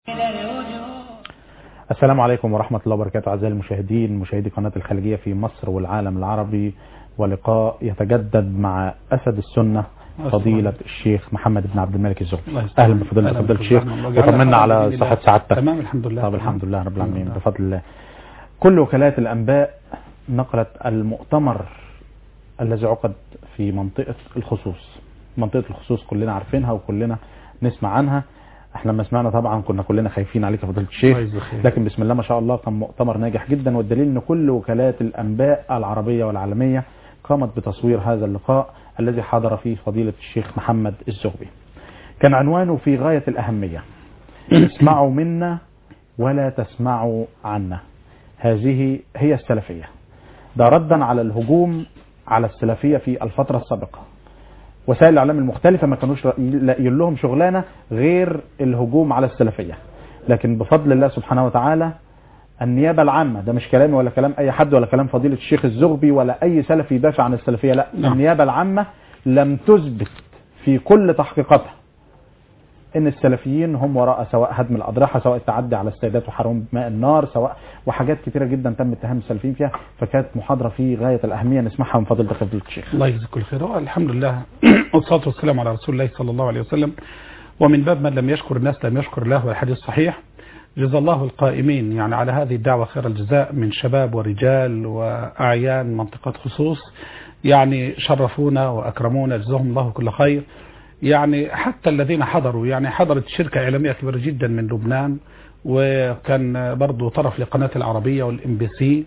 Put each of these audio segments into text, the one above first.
السلام عليكم ورحمة الله وبركاته أعزائي المشاهدين مشاهدي قناة الخليجية في مصر والعالم العربي ولقاء يتجدد مع أسد السنة فضيلة الشيخ محمد بن عبد الملك الزهري أهلا بفضيلة فضيلة الشيخ وطمنا على صحة سعادتك تمام الحمد لله طب الحمد لله رب العالمين بفضل الله كل وكالات الأنباء نقلت المؤتمر الذي عقد في منطقة الخصوص منطقة الخصوص كلنا عارفينها وكلنا نسمع عنها احنا لما سمعنا طبعا كنا كلنا خايفين عليك يا فضيله الشيخ الله يجزاك خير. لكن بسم الله ما شاء الله كان مؤتمر ناجح جدا والدليل ان كل وكالات الانباء العربيه والعالميه قامت بتصوير هذا اللقاء الذي حضر فيه فضيله الشيخ محمد الزغبي كان عنوانه في غايه الاهميه اسمعوا منا ولا تسمعوا عنا هذه هي السلفيه ده ردا على الهجوم على السلفيه في الفتره السابقه وسائل الاعلام المختلفه ما كانوش لاقيين لهم شغلانه غير الهجوم على السلفيه لكن بفضل الله سبحانه وتعالى النيابه العامه ده مش كلامي ولا كلام اي حد ولا كلام فضيله الشيخ الزغبي ولا اي سلفي يدافع عن السلفيه لا نعم. النيابه العامه لم تثبت في كل تحقيقاتها ان السلفيين هم وراء سواء هدم الاضرحه سواء التعدي على السيدات وحرام ماء النار سواء وحاجات كثيره جدا تم اتهام السلفيين فيها فكانت محاضره في غايه الاهميه نسمعها من فضيله فضيله الشيخ الله يجزاك كل خير هو الحمد لله والصلاة والسلام على رسول الله صلى الله عليه وسلم ومن باب من لم يشكر الناس لم يشكر الله والحديث صحيح جزا الله القائمين يعني على هذه الدعوة خير الجزاء من شباب ورجال وأعيان منطقة خصوص يعني شرفونا وأكرمونا جزاهم الله كل خير يعني حتى الذين حضروا يعني حضرت شركة إعلامية كبيرة جدا من لبنان وكان برضو طرف لقناة العربية والام بي سي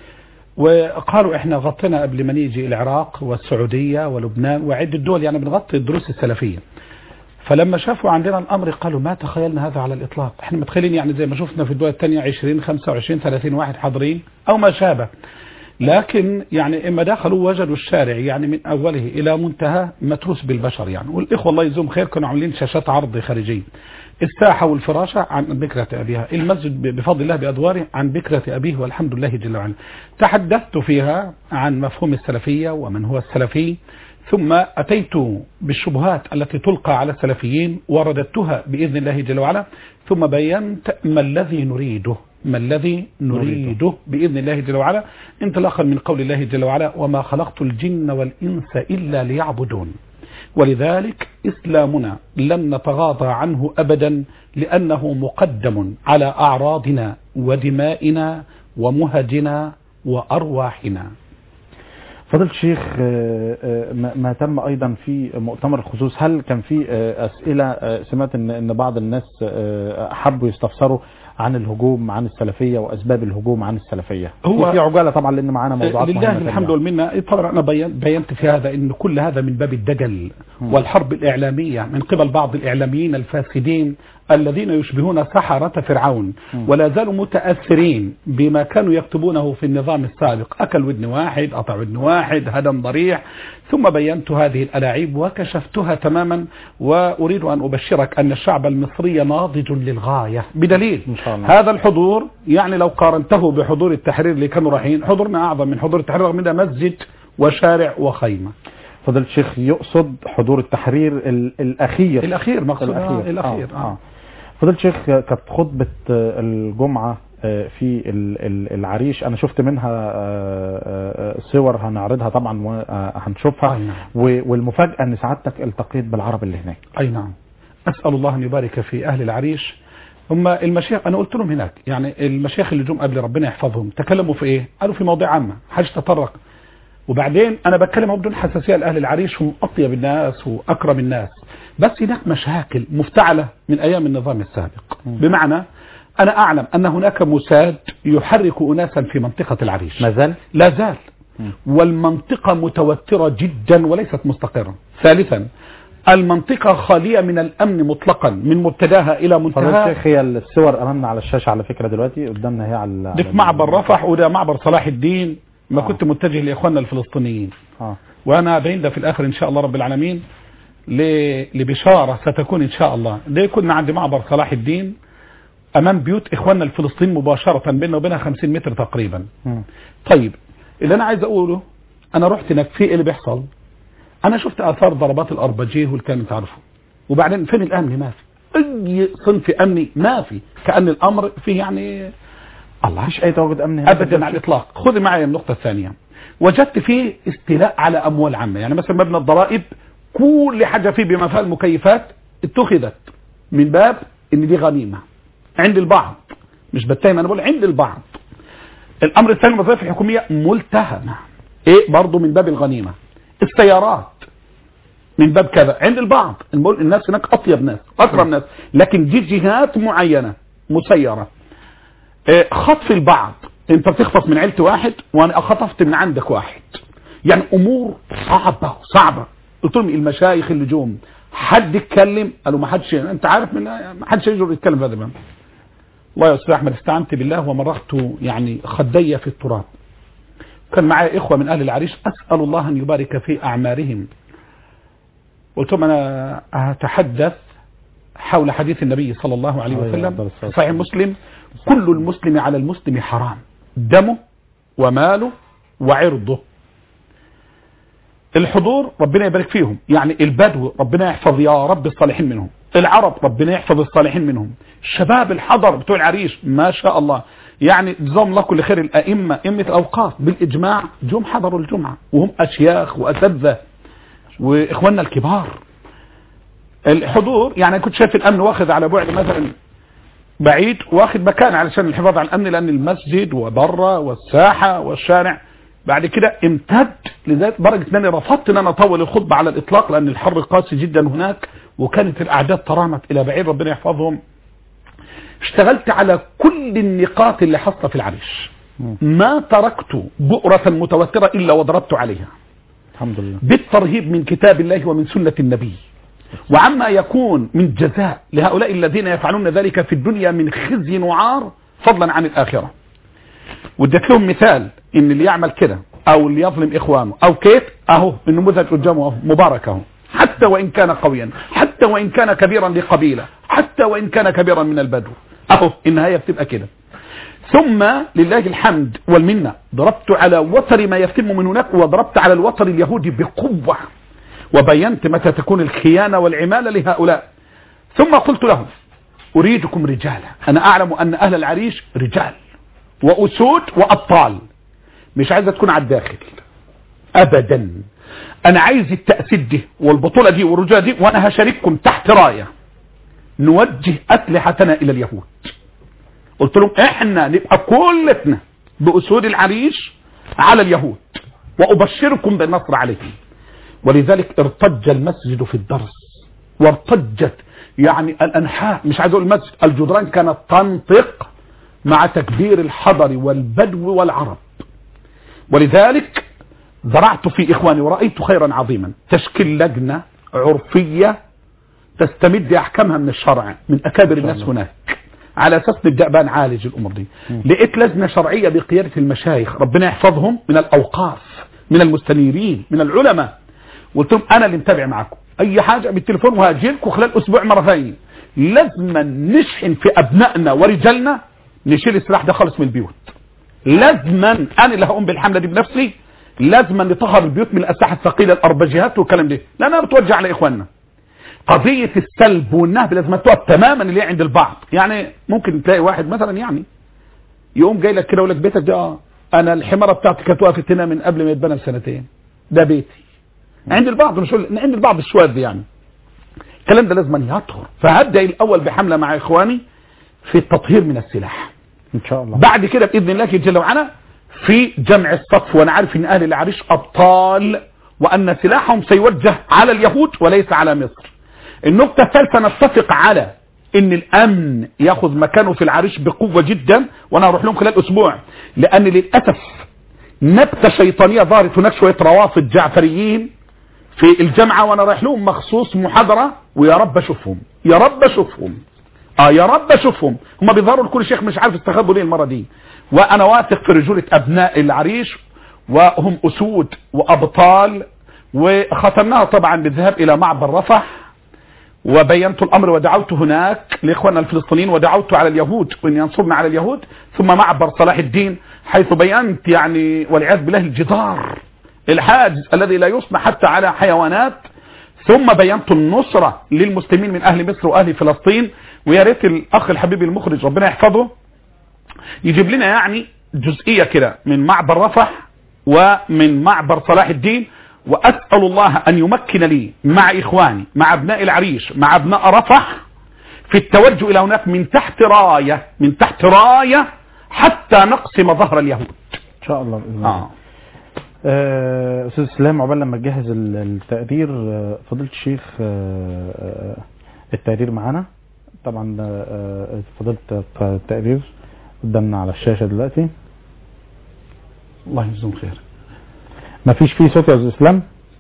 وقالوا احنا غطينا قبل ما نيجي العراق والسعودية ولبنان وعدة دول يعني بنغطي الدروس السلفية فلما شافوا عندنا الامر قالوا ما تخيلنا هذا على الاطلاق احنا متخيلين يعني زي ما شفنا في الدول الثانية 20 25 30 واحد حاضرين او ما شابه لكن يعني اما دخلوا وجدوا الشارع يعني من اوله الى منتهى متروس بالبشر يعني والاخوه الله يجزاهم خير كانوا عاملين شاشات عرض خارجيه الساحه والفراشه عن بكره ابيها المسجد بفضل الله بادواره عن بكره ابيه والحمد لله جل وعلا تحدثت فيها عن مفهوم السلفيه ومن هو السلفي ثم أتيت بالشبهات التي تلقى على السلفيين ورددتها بإذن الله جل وعلا ثم بينت ما الذي نريده ما الذي نريده بإذن الله جل وعلا انطلاقا من قول الله جل وعلا وما خلقت الجن والإنس إلا ليعبدون ولذلك إسلامنا لن نتغاضى عنه أبدا لأنه مقدم على أعراضنا ودمائنا ومهجنا وأرواحنا فضيلة الشيخ آه، آه، ما ما تم ايضا في مؤتمر الخصوص هل كان في آه، اسئله آه، سمعت ان ان بعض الناس آه، حبوا يستفسروا عن الهجوم عن السلفيه واسباب الهجوم عن السلفيه هو- في عجاله طبعا لان معانا موضوعات لله مهمة الحمد تانية. والمنة طبعا أنا بين- بينت في هذا أن كل هذا من باب الدجل والحرب الإعلامية من قبل بعض الإعلاميين الفاسدين الذين يشبهون سحرة فرعون ولا زالوا متأثرين بما كانوا يكتبونه في النظام السابق أكل ودن واحد قطع ودن واحد هدم ضريح ثم بينت هذه الألاعيب وكشفتها تماما وأريد أن أبشرك أن الشعب المصري ناضج للغاية بدليل إن شاء الله. هذا الحضور يعني لو قارنته بحضور التحرير اللي كانوا رايحين حضورنا أعظم من حضور التحرير رغم انه مسجد وشارع وخيمة فضيلة الشيخ يقصد حضور التحرير ال- الاخير الأخير مقصود الاخير الأخير, الأخير. آه. آه. فضيلة الشيخ كانت خطبه آه، الجمعه آه، في ال- ال- العريش انا شفت منها آه، آه، صور هنعرضها طبعا وهنشوفها أي نعم. و- والمفاجاه ان سعادتك التقيت بالعرب اللي هناك أي نعم أسأل الله أن يبارك في أهل العريش هم المشايخ أنا قلت لهم هناك يعني المشايخ اللي جم قبل ربنا يحفظهم تكلموا في إيه قالوا في مواضيع عامة حاجة تطرق وبعدين أنا بتكلم بدون حساسية لأهل العريش هم أطيب الناس وأكرم الناس بس هناك مشاكل مفتعلة من أيام النظام السابق بمعنى أنا أعلم أن هناك مساد يحرك أناسا في منطقة العريش ما زال لا زال والمنطقة متوترة جدا وليست مستقرة ثالثا المنطقة خالية من الأمن مطلقا من مبتداها إلى فضيلة منتهاها الشيخ هي الصور امامنا على الشاشه على فكره دلوقتي قدامنا هي على ده على- في معبر رفح وده معبر صلاح الدين ما آه. كنت متجه لإخواننا الفلسطينيين اه وأنا بعين ده في الآخر إن شاء الله رب العالمين ل- لبشارة ستكون إن شاء الله ده كنا عند معبر صلاح الدين أمام بيوت إخواننا الفلسطينيين مباشرة بيننا وبينها 50 متر تقريبا مم. طيب اللي انا عايز اقوله انا رحت هناك في ايه اللي بيحصل انا شفت اثار ضربات الاربجيه والكلام انت عارفه وبعدين فين الامن ما في اي صنف امني ما في كان الامر فيه يعني الله مفيش اي تواجد امني هنا ابدا على الاطلاق خذ معي النقطه الثانيه وجدت فيه استيلاء على اموال عامه يعني مثلا مبنى الضرائب كل حاجه فيه بما فيها المكيفات اتخذت من باب ان دي غنيمه عند البعض مش بتهم انا بقول عند البعض الامر الثاني الوظائف الحكوميه ملتهمه ايه برضه من باب الغنيمه السيارات من باب كذا عند البعض نقول الناس هناك اطيب ناس اكرم ناس لكن دي جهات معينه مسيره إيه، خطف البعض انت بتخطف من عيلة واحد وانا خطفت من عندك واحد يعني امور صعبة صعبة قلت لهم المشايخ اللي جم حد يتكلم قالوا ما حدش انت عارف من ما حدش يجرؤ يتكلم في هذا الباب والله يا استاذ احمد استعنت بالله ومرغت يعني خدي في التراب كان معايا اخوه من اهل العريش اسال الله ان يبارك في اعمارهم قلت لهم انا اتحدث حول حديث النبي صلى الله عليه عليه وسلم أفضل الصلاة في صحيح مسلم كل المسلم على المسلم حرام دمه وماله وعرضه الحضور ربنا يبارك فيهم يعني البدو ربنا يحفظ يا رب الصالحين منهم العرب ربنا يحفظ الصالحين منهم الشباب الحضر بتوع العريش ما شاء الله يعني جزاهم الله كل خير الأئمة أئمة الأوقاف بالإجماع جم حضروا الجمعة وهم أشياخ وأساتذة وإخواننا الكبار الحضور يعني كنت شايف الأمن واخذ على بعد مثلا بعيد واخد مكان علشان الحفاظ على الامن لان المسجد وبره والساحه والشارع بعد كده امتد لذلك درجه ان انا رفضت ان انا اطول الخطبه على الاطلاق لان الحر قاسي جدا هناك وكانت الاعداد ترامت الى بعيد ربنا يحفظهم اشتغلت على كل النقاط اللي حصل في العريش ما تركت بؤرة متوترة إلا وضربت عليها الحمد لله بالترهيب من كتاب الله ومن سنة النبي وعما يكون من جزاء لهؤلاء الذين يفعلون ذلك في الدنيا من خزي وعار فضلا عن الآخرة واديت لهم مثال ان اللي يعمل كده او اللي يظلم اخوانه او كيف اهو النموذج قدامه اهو مبارك اهو حتى وان كان قويا حتى وان كان كبيرا لقبيله حتى وان كان كبيرا من البدو اهو النهايه بتبقى كده ثم لله الحمد والمنه ضربت على وتر ما يتم من هناك وضربت على الوتر اليهودي بقوه وبينت متى تكون الخيانه والعماله لهؤلاء ثم قلت لهم اريدكم رجالا انا اعلم ان اهل العريش رجال واسود وابطال مش عايزه تكون على الداخل ابدا انا عايز التاسيد دي والبطوله دي والرجاله دي وانا هشارككم تحت رايه نوجه اسلحتنا الى اليهود قلت لهم احنا نبقى كلتنا باسود العريش على اليهود وابشركم بالنصر عليهم ولذلك ارتج المسجد في الدرس وارتجت يعني الانحاء مش عايز اقول المسجد الجدران كانت تنطق مع تكبير الحضر والبدو والعرب ولذلك زرعت في إخواني ورأيت خيرا عظيما تشكيل لجنة عرفية تستمد أحكامها من الشرع من أكابر الناس هناك على أساس نبدأ بقى نعالج الأمور دي لقيت لجنة شرعية بقيادة المشايخ ربنا يحفظهم من الأوقاف من المستنيرين من العلماء قلت لهم أنا اللي متابع معكم أي حاجة بالتليفون وهاجي لكم خلال أسبوع مرتين لازم نشحن في أبنائنا ورجالنا نشيل السلاح ده خالص من البيوت لازما انا اللي هقوم بالحمله دي بنفسي لازما نطهر البيوت من الاسلحه الثقيله الاربجيات والكلام ده لانها بتوجع على اخواننا قضيه السلب والنهب لازم تقف تماما اللي هي عند البعض يعني ممكن تلاقي واحد مثلا يعني يقوم جاي لك كده يقول لك بيتك ده اه انا الحماره بتاعتي كانت وقفت هنا من قبل ما يتبنى بسنتين ده بيتي عند البعض مش هقول- عند البعض الشواذ يعني الكلام ده لازم يطهر فهبدا الاول بحمله مع اخواني في التطهير من السلاح ان شاء الله بعد كده باذن الله جل وعلا في جمع الصف وانا عارف ان اهل العريش ابطال وان سلاحهم سيوجه على اليهود وليس على مصر النقطة الثالثة نتفق على ان الامن ياخذ مكانه في العريش بقوة جدا وانا هروح لهم خلال اسبوع لان للاسف نبتة شيطانية ظهرت هناك شوية روافض جعفريين في الجامعة وانا رايح لهم مخصوص محاضرة ويا رب اشوفهم يا رب اشوفهم اه يا رب اشوفهم هم بيظهروا لكل شيخ مش عارف استخبوا ليه المره دي وانا واثق في رجوله ابناء العريش وهم اسود وابطال وختمناها طبعا بالذهاب الى معبر رفح وبينت الامر ودعوت هناك لاخواننا الفلسطينيين ودعوت على اليهود وان ينصرنا على اليهود ثم معبر صلاح الدين حيث بينت يعني والعياذ بالله الجدار الحاجز الذي لا يصنع حتى على حيوانات ثم بينت النصرة للمسلمين من أهل مصر وأهل فلسطين ويا ريت الأخ الحبيب المخرج ربنا يحفظه يجيب لنا يعني جزئية كده من معبر رفح ومن معبر صلاح الدين وأسأل الله أن يمكن لي مع إخواني مع أبناء العريش مع أبناء رفح في التوجه إلى هناك من تحت راية من تحت راية حتى نقسم ظهر اليهود ان شاء الله باذن الله آه. آه، استاذ اسلام عقبال لما تجهز ال- التقرير آه، فضيله الشيخ آه، آه، التقرير معانا طبعا آه، آه، فضيله التقرير قدامنا على الشاشه دلوقتي الله يجزيهم خير ما فيش فيه صوت يا استاذ اسلام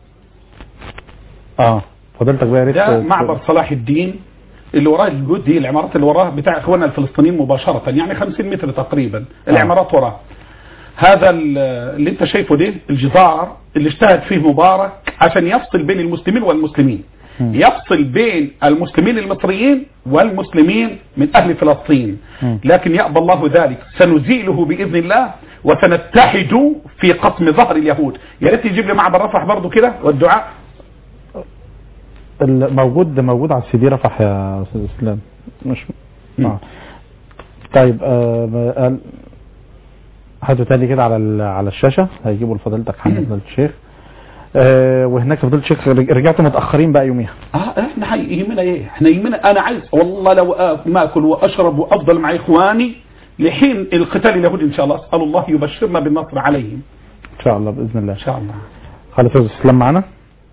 اه فضيلتك بقى يا ريت ده ت- معبر صلاح الدين اللي وراه الجود دي العمارات اللي وراه بتاع اخواننا الفلسطينيين مباشرة يعني 50 متر تقريبا العمارات وراه هذا ال- اللي انت شايفه ده الجدار اللي اجتهد فيه مبارك عشان يفصل بين المسلمين والمسلمين مم. يفصل بين المسلمين المصريين والمسلمين من اهل فلسطين مم. لكن يأبى الله ذلك سنزيله بإذن الله وسنتحد في قسم ظهر اليهود يا ريت يجيب لي معبر رفح برضه كده والدعاء الموجود موجود على السي دي رفح يا استاذ اسلام مش مم. آه. طيب آه ما قال- هاتوا تاني كده على ال- على الشاشه هيجيبوا لفضيلتك حاجه مم. فضيله الشيخ آه وهناك فضيله الشيخ رج- رجعتوا متاخرين بقى يوميها اه احنا حي- يهمنا ايه احنا يهمنا انا عايز والله لو آ- ما اكل واشرب وافضل مع اخواني لحين القتال اليهودي ان شاء الله اسال الله يبشرنا بالنصر عليهم ان شاء الله باذن الله ان شاء الله خلاص استاذ اسلام معانا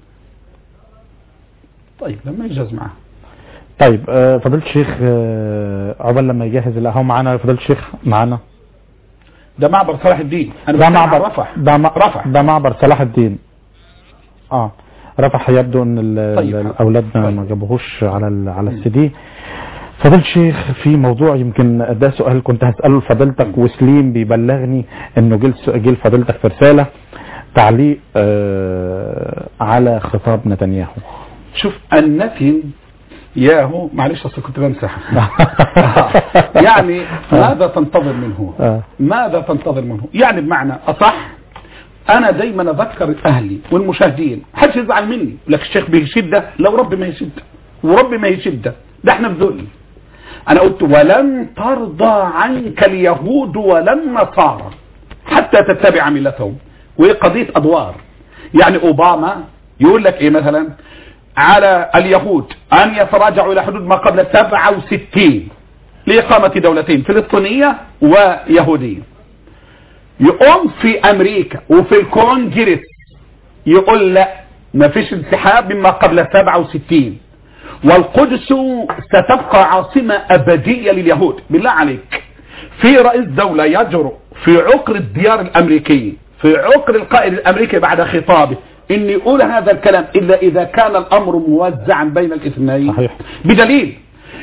طيب لما يجهز معاه طيب آه فضيله الشيخ آه عقبال لما يجهز القهوه معانا فضيله الشيخ معانا ده معبر صلاح الدين انا ده بتكلم عن معبر رفح ده م- رفح ده معبر صلاح الدين اه رفح يبدو ان ال- طيب. ال- الاولاد ما طيب. ما جابوهوش على ال- على السي دي فضيله الشيخ في موضوع يمكن ده سؤال كنت هساله لفضيلتك وسليم بيبلغني انه جه الس- جه لفضيلتك في رساله تعليق آه على خطاب نتنياهو شوف النتن ياهو معلش اصل كنت بمسح يعني ماذا تنتظر منه آه. ماذا تنتظر منه يعني بمعنى أصح أنا دايما أذكر أهلي والمشاهدين حدش يزعل مني لك الشيخ به شدة لو ربي ما هي شدة وربي ما هي شدة ده احنا في ذل أنا قلت ولن ترضى عنك اليهود ولا النصارى حتى تتبع ملتهم وهي قضية أدوار يعني أوباما يقول لك إيه مثلا على اليهود أن يتراجعوا إلى حدود ما قبل 67 لإقامة دولتين فلسطينية ويهودية يقوم في أمريكا وفي الكونجرس يقول لا ما فيش انسحاب مما قبل 67 والقدس ستبقى عاصمة أبدية لليهود بالله عليك في رئيس دولة يجرؤ في عقر الديار الأمريكية في عقر القائد الأمريكي بعد خطابه إن يقول هذا الكلام إلا إذا كان الأمر موزعا بين الاثنين صحيح. بدليل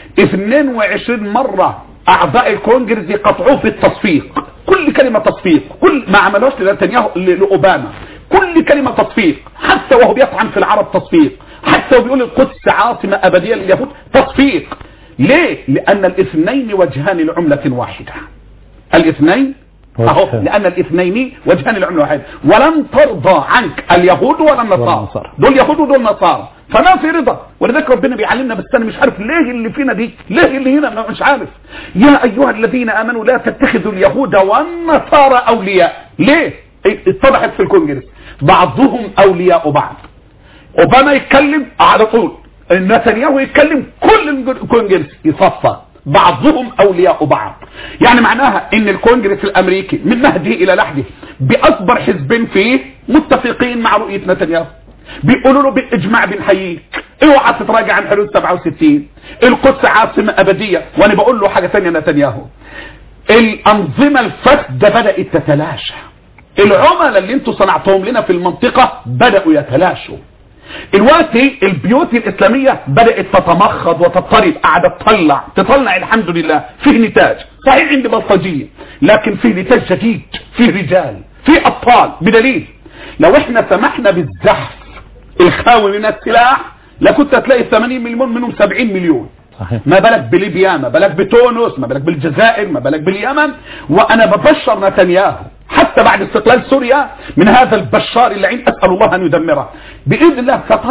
22 مرة أعضاء الكونجرس يقطعوه في التصفيق كل كلمة تصفيق كل ما عملوش لنتنياهو ل- لأوباما كل كلمة تصفيق حتى وهو بيطعن في العرب تصفيق حتى وهو بيقول القدس عاصمة أبدية لليهود تصفيق ليه؟ لأن الاثنين وجهان لعملة واحدة الاثنين اهو وجهان. لان الاثنين وجهان لعمله واحد ولن ترضى عنك اليهود ولا النصارى والنصارى. دول يهود ودول نصارى فما في رضا ولذلك ربنا بيعلمنا بس انا مش عارف ليه اللي فينا دي ليه اللي هنا أنا مش عارف يا ايها الذين امنوا لا تتخذوا اليهود والنصارى اولياء ليه اتضحت في الكونجرس بعضهم اولياء بعض اوباما يتكلم على طول نتنياهو يتكلم كل الكونجرس يصفى بعضهم اولياء بعض يعني معناها ان الكونجرس الامريكي من مهده الى لحده باكبر حزبين فيه متفقين مع رؤيه نتنياهو بيقولوا له بالاجماع بنحييك اوعى تتراجع عن حدود 67 القدس عاصمه ابديه وانا بقول له حاجه ثانيه نتنياهو الانظمه الفاسده بدات تتلاشى العملاء اللي انتوا صنعتهم لنا في المنطقه بداوا يتلاشوا دلوقتي البيوت الاسلاميه بدات تتمخض وتضطرب قاعده تطلع تطلع الحمد لله فيه نتاج صحيح عندي بلطجيه لكن فيه نتاج جديد فيه رجال فيه ابطال بدليل لو احنا سمحنا بالزحف الخاوي من السلاح لكنت هتلاقي 80 مليون منهم 70 مليون صحيح ما بالك بليبيا ما بالك بتونس ما بالك بالجزائر ما بالك باليمن وانا ببشر نتنياهو حتى بعد استقلال سوريا من هذا البشار اللعين اسال الله ان يدمره باذن الله سترى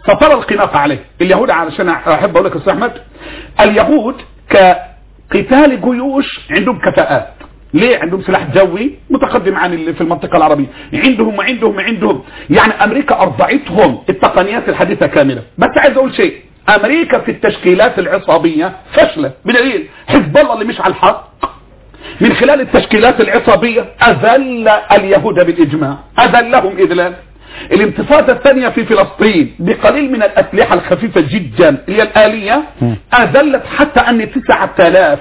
سترى القناط عليه اليهود علشان احب اقول لك يا استاذ احمد اليهود كقتال جيوش عندهم كفاءات ليه عندهم سلاح جوي متقدم عن اللي في المنطقة العربية عندهم وعندهم وعندهم يعني امريكا ارضعتهم التقنيات الحديثة كاملة بس عايز اقول شيء امريكا في التشكيلات العصابية فشلة بدليل حزب الله اللي مش على الحق من خلال التشكيلات العصابية اذل اليهود بالاجماع اذلهم اذلال الانتفاضة الثانية في فلسطين بقليل من الأسلحة الخفيفة جدا اللي هي الآلية أذلت حتى أن 9000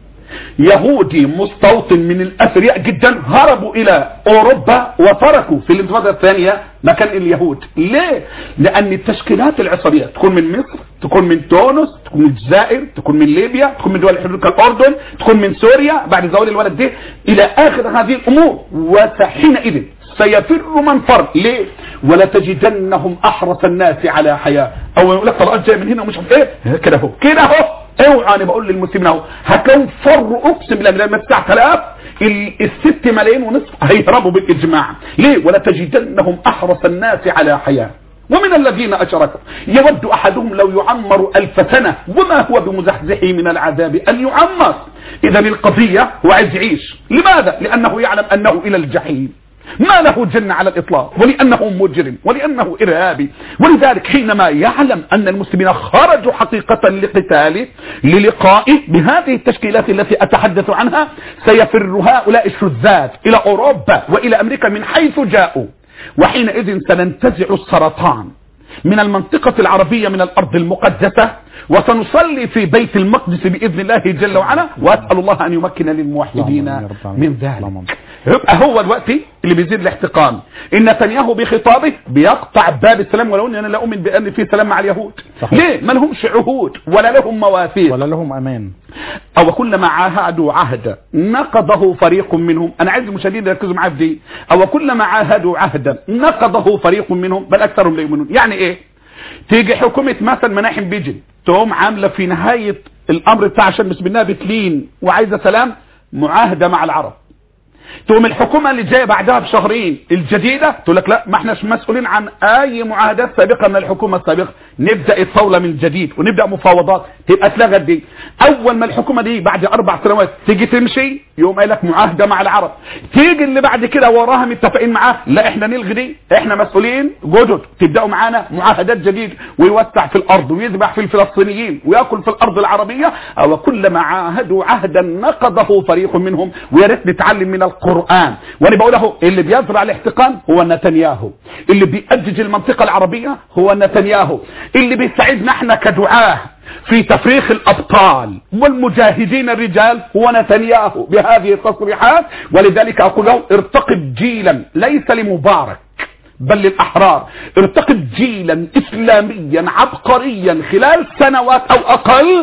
يهودي مستوطن من الأثرياء جدا هربوا إلى أوروبا وتركوا في الانتفاضة الثانية مكان اليهود ليه؟ لأن التشكيلات العصابية تكون من مصر تكون من تونس تكون من الجزائر تكون من ليبيا تكون من دول الحدود كالأردن تكون من سوريا بعد زوال الولد ده إلى آخر هذه الأمور وحينئذ سيفر من فر ليه ولا تجدنهم احرص الناس على حياه او يقول لك طلقات جايه من هنا ومش عارف ايه كده اهو كده اهو اوعى انا بقول للمسلمين اهو هتلاقيهم فروا اقسم بالله لما 9000 الست ملايين ونصف هيهربوا بالاجماع ليه ولا تجدنهم احرص الناس على حياه ومن الذين أشركوا يود أحدهم لو يعمر ألف سنة وما هو بمزحزحه من العذاب أن يعمر إذا القضية هو عايز يعيش لماذا؟ لأنه يعلم أنه إلى الجحيم ما له جنة على الإطلاق ولأنه مجرم ولأنه إرهابي ولذلك حينما يعلم أن المسلمين خرجوا حقيقة لقتاله للقائه بهذه التشكيلات التي أتحدث عنها سيفر هؤلاء الشذاذ إلى أوروبا وإلى أمريكا من حيث جاءوا وحينئذ سننتزع السرطان من المنطقة العربية من الأرض المقدسة وسنصلي في بيت المقدس بإذن الله جل وعلا وأسأل الله أن يمكن للموحدين من ذلك يبقى هو الوقت اللي بيزيد الاحتقان ان نتنياهو بخطابه بيقطع باب السلام ولو اني انا لا اؤمن بان في سلام مع اليهود صحيح. ليه ما لهمش عهود ولا لهم مواثيق ولا لهم امان او كلما عاهدوا عهدا نقضه فريق منهم انا عايز المشاهدين يركزوا معايا في دي او كلما عاهدوا عهدا نقضه فريق منهم بل اكثرهم لا يؤمنون يعني ايه تيجي حكومه مثلا مناحم بيجن تقوم عامله في نهايه الامر بتاع عشان بسم الله بتلين وعايزه سلام معاهده مع العرب تقوم الحكومة اللي جاية بعدها بشهرين الجديدة تقول لك لا ما احناش مسؤولين عن اي معاهدات سابقة من الحكومة السابقة نبدأ الثولة من جديد ونبدأ مفاوضات تبقى اتلغت دي اول ما الحكومة دي بعد اربع سنوات تيجي تمشي يقوم قايل لك معاهدة مع العرب تيجي اللي بعد كده وراها متفقين معاه لا احنا نلغي دي احنا مسؤولين جدد تبدأوا معانا معاهدات جديد ويوسع في الارض ويذبح في الفلسطينيين وياكل في الارض العربية او كلما عاهدوا عهدا نقضه فريق منهم ويا ريت نتعلم من القرآن وانا بقول له اللي بيزرع الاحتقان هو نتنياهو اللي بيأجج المنطقة العربية هو نتنياهو اللي بيساعدنا احنا كدعاه في تفريخ الابطال والمجاهدين الرجال هو نتنياهو بهذه التصريحات ولذلك اقول له ارتقب جيلا ليس لمبارك بل للأحرار ارتقب جيلا إسلاميا عبقريا خلال سنوات أو أقل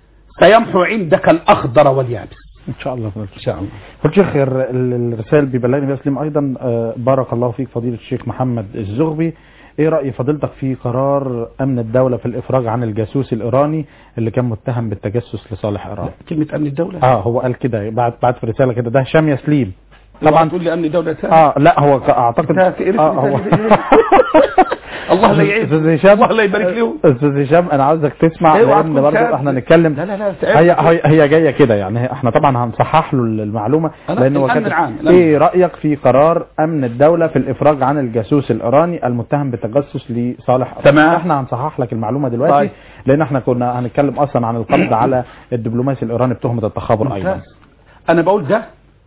سيمحو عندك الأخضر واليابس ان شاء الله ان شاء الله فضيله الشيخ الر- ال- الرسائل بيبلغني بها سليم ايضا آه، بارك الله فيك فضيله الشيخ محمد الزغبي ايه راي فضيلتك في قرار امن الدوله في الافراج عن الجاسوس الايراني اللي كان متهم بالتجسس لصالح ايران كلمة أمن الدولة اه هو قال كده بعد بعد في رساله كده ده هشام ياسليم طبعا تقول لي أمن دولة ثاني اه لا هو ك- اعتقد ده في إرث آه هو الله لا يعيد استاذ هشام الله لا يبارك له استاذ هشام انا عاوزك تسمع اوعى لان تكون برضه كاذب. احنا نتكلم لا لا لا هي هي هي جايه كده يعني هي- احنا طبعا هنصحح له المعلومه أنا لان هو الأمن كاتب العام، الأمن. ايه رايك في قرار امن الدوله في الافراج عن الجاسوس الايراني المتهم بالتجسس لصالح إيران؟ تمام. احنا هنصحح لك المعلومه دلوقتي طيب. لان احنا كنا هنتكلم اصلا عن القبض على الدبلوماسي الايراني بتهمه التخابر ايضا ممتاز انا بقول ده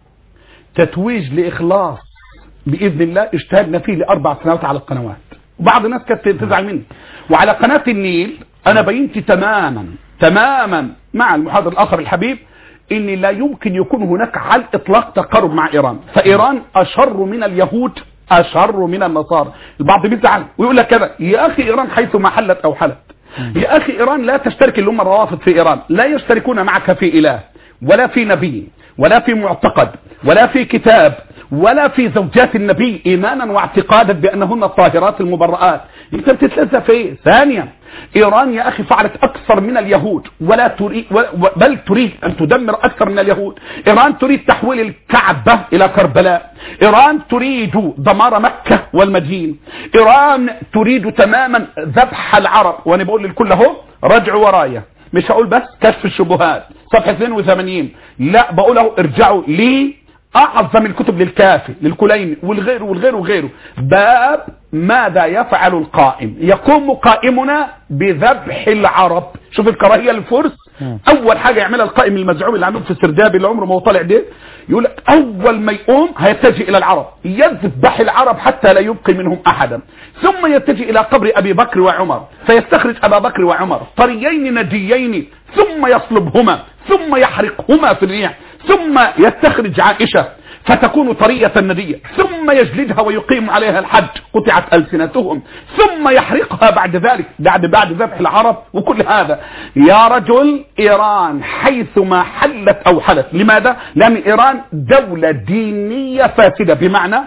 تتويج لاخلاص باذن الله اجتهدنا فيه لاربع سنوات على القنوات وبعض الناس كانت تزعل مني وعلى قناه النيل انا بينت تماما تماما مع المحاضر الاخر الحبيب ان لا يمكن يكون هناك على الاطلاق تقارب مع ايران فايران اشر من اليهود اشر من النصارى البعض بيزعل ويقول لك كذا يا اخي ايران حيث ما حلت او حلت يا اخي ايران لا تشترك اللي هم الروافض في ايران لا يشتركون معك في اله ولا في نبي ولا في معتقد ولا في كتاب ولا في زوجات النبي ايمانا واعتقادا بانهن الطاهرات المبرآت انت بتتلذى في ايه ثانيا ايران يا اخي فعلت اكثر من اليهود ولا تريد و- و- بل تريد ان تدمر اكثر من اليهود ايران تريد تحويل الكعبة الى كربلاء ايران تريد دمار مكة والمدينة ايران تريد تماما ذبح العرب وانا بقول للكل اهو رجعوا ورايا مش هقول بس كشف الشبهات صفحة 82 لا بقول اهو ارجعوا ليه اعظم الكتب للكافي للكليني والغير والغير وغيره باب ماذا يفعل القائم يقوم قائمنا بذبح العرب شوف الكراهيه للفرس اول حاجه يعملها القائم المزعوم اللي عندهم في السرداب اللي عمره ما هو طالع ده يقول لك اول ما يقوم هيتجه الى العرب يذبح العرب حتى لا يبقي منهم احدا ثم يتجه الى قبر ابي بكر وعمر فيستخرج ابا بكر وعمر طريين نجيين ثم يصلبهما ثم يحرقهما في الريح ثم يستخرج عائشة فتكون طرية ندية ثم يجلدها ويقيم عليها الحج قطعت ألسنتهم ثم يحرقها بعد ذلك بعد بعد ذبح العرب وكل هذا يا رجل إيران حيثما حلت أو حلت لماذا؟ لأن إيران دولة دينية فاسدة بمعنى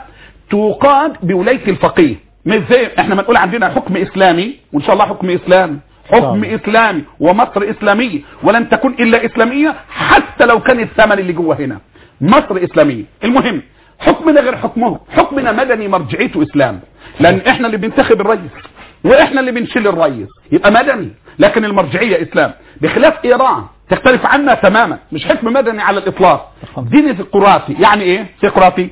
تقاد بولاية الفقيه مش زي احنا بنقول عندنا حكم إسلامي وإن شاء الله حكم إسلامي حكم نعم. اسلامي ومصر اسلاميه ولن تكون الا اسلاميه حتى لو كان الثمن اللي جوه هنا مصر اسلاميه المهم حكمنا غير حكمهم حكمنا مدني مرجعيته اسلام لان احنا اللي بننتخب الرئيس واحنا اللي بنشيل الرئيس يبقى مدني لكن المرجعيه اسلام بخلاف ايران تختلف عنا تماما مش حكم مدني على الاطلاق ديني ثقراتي يعني ايه ثقراتي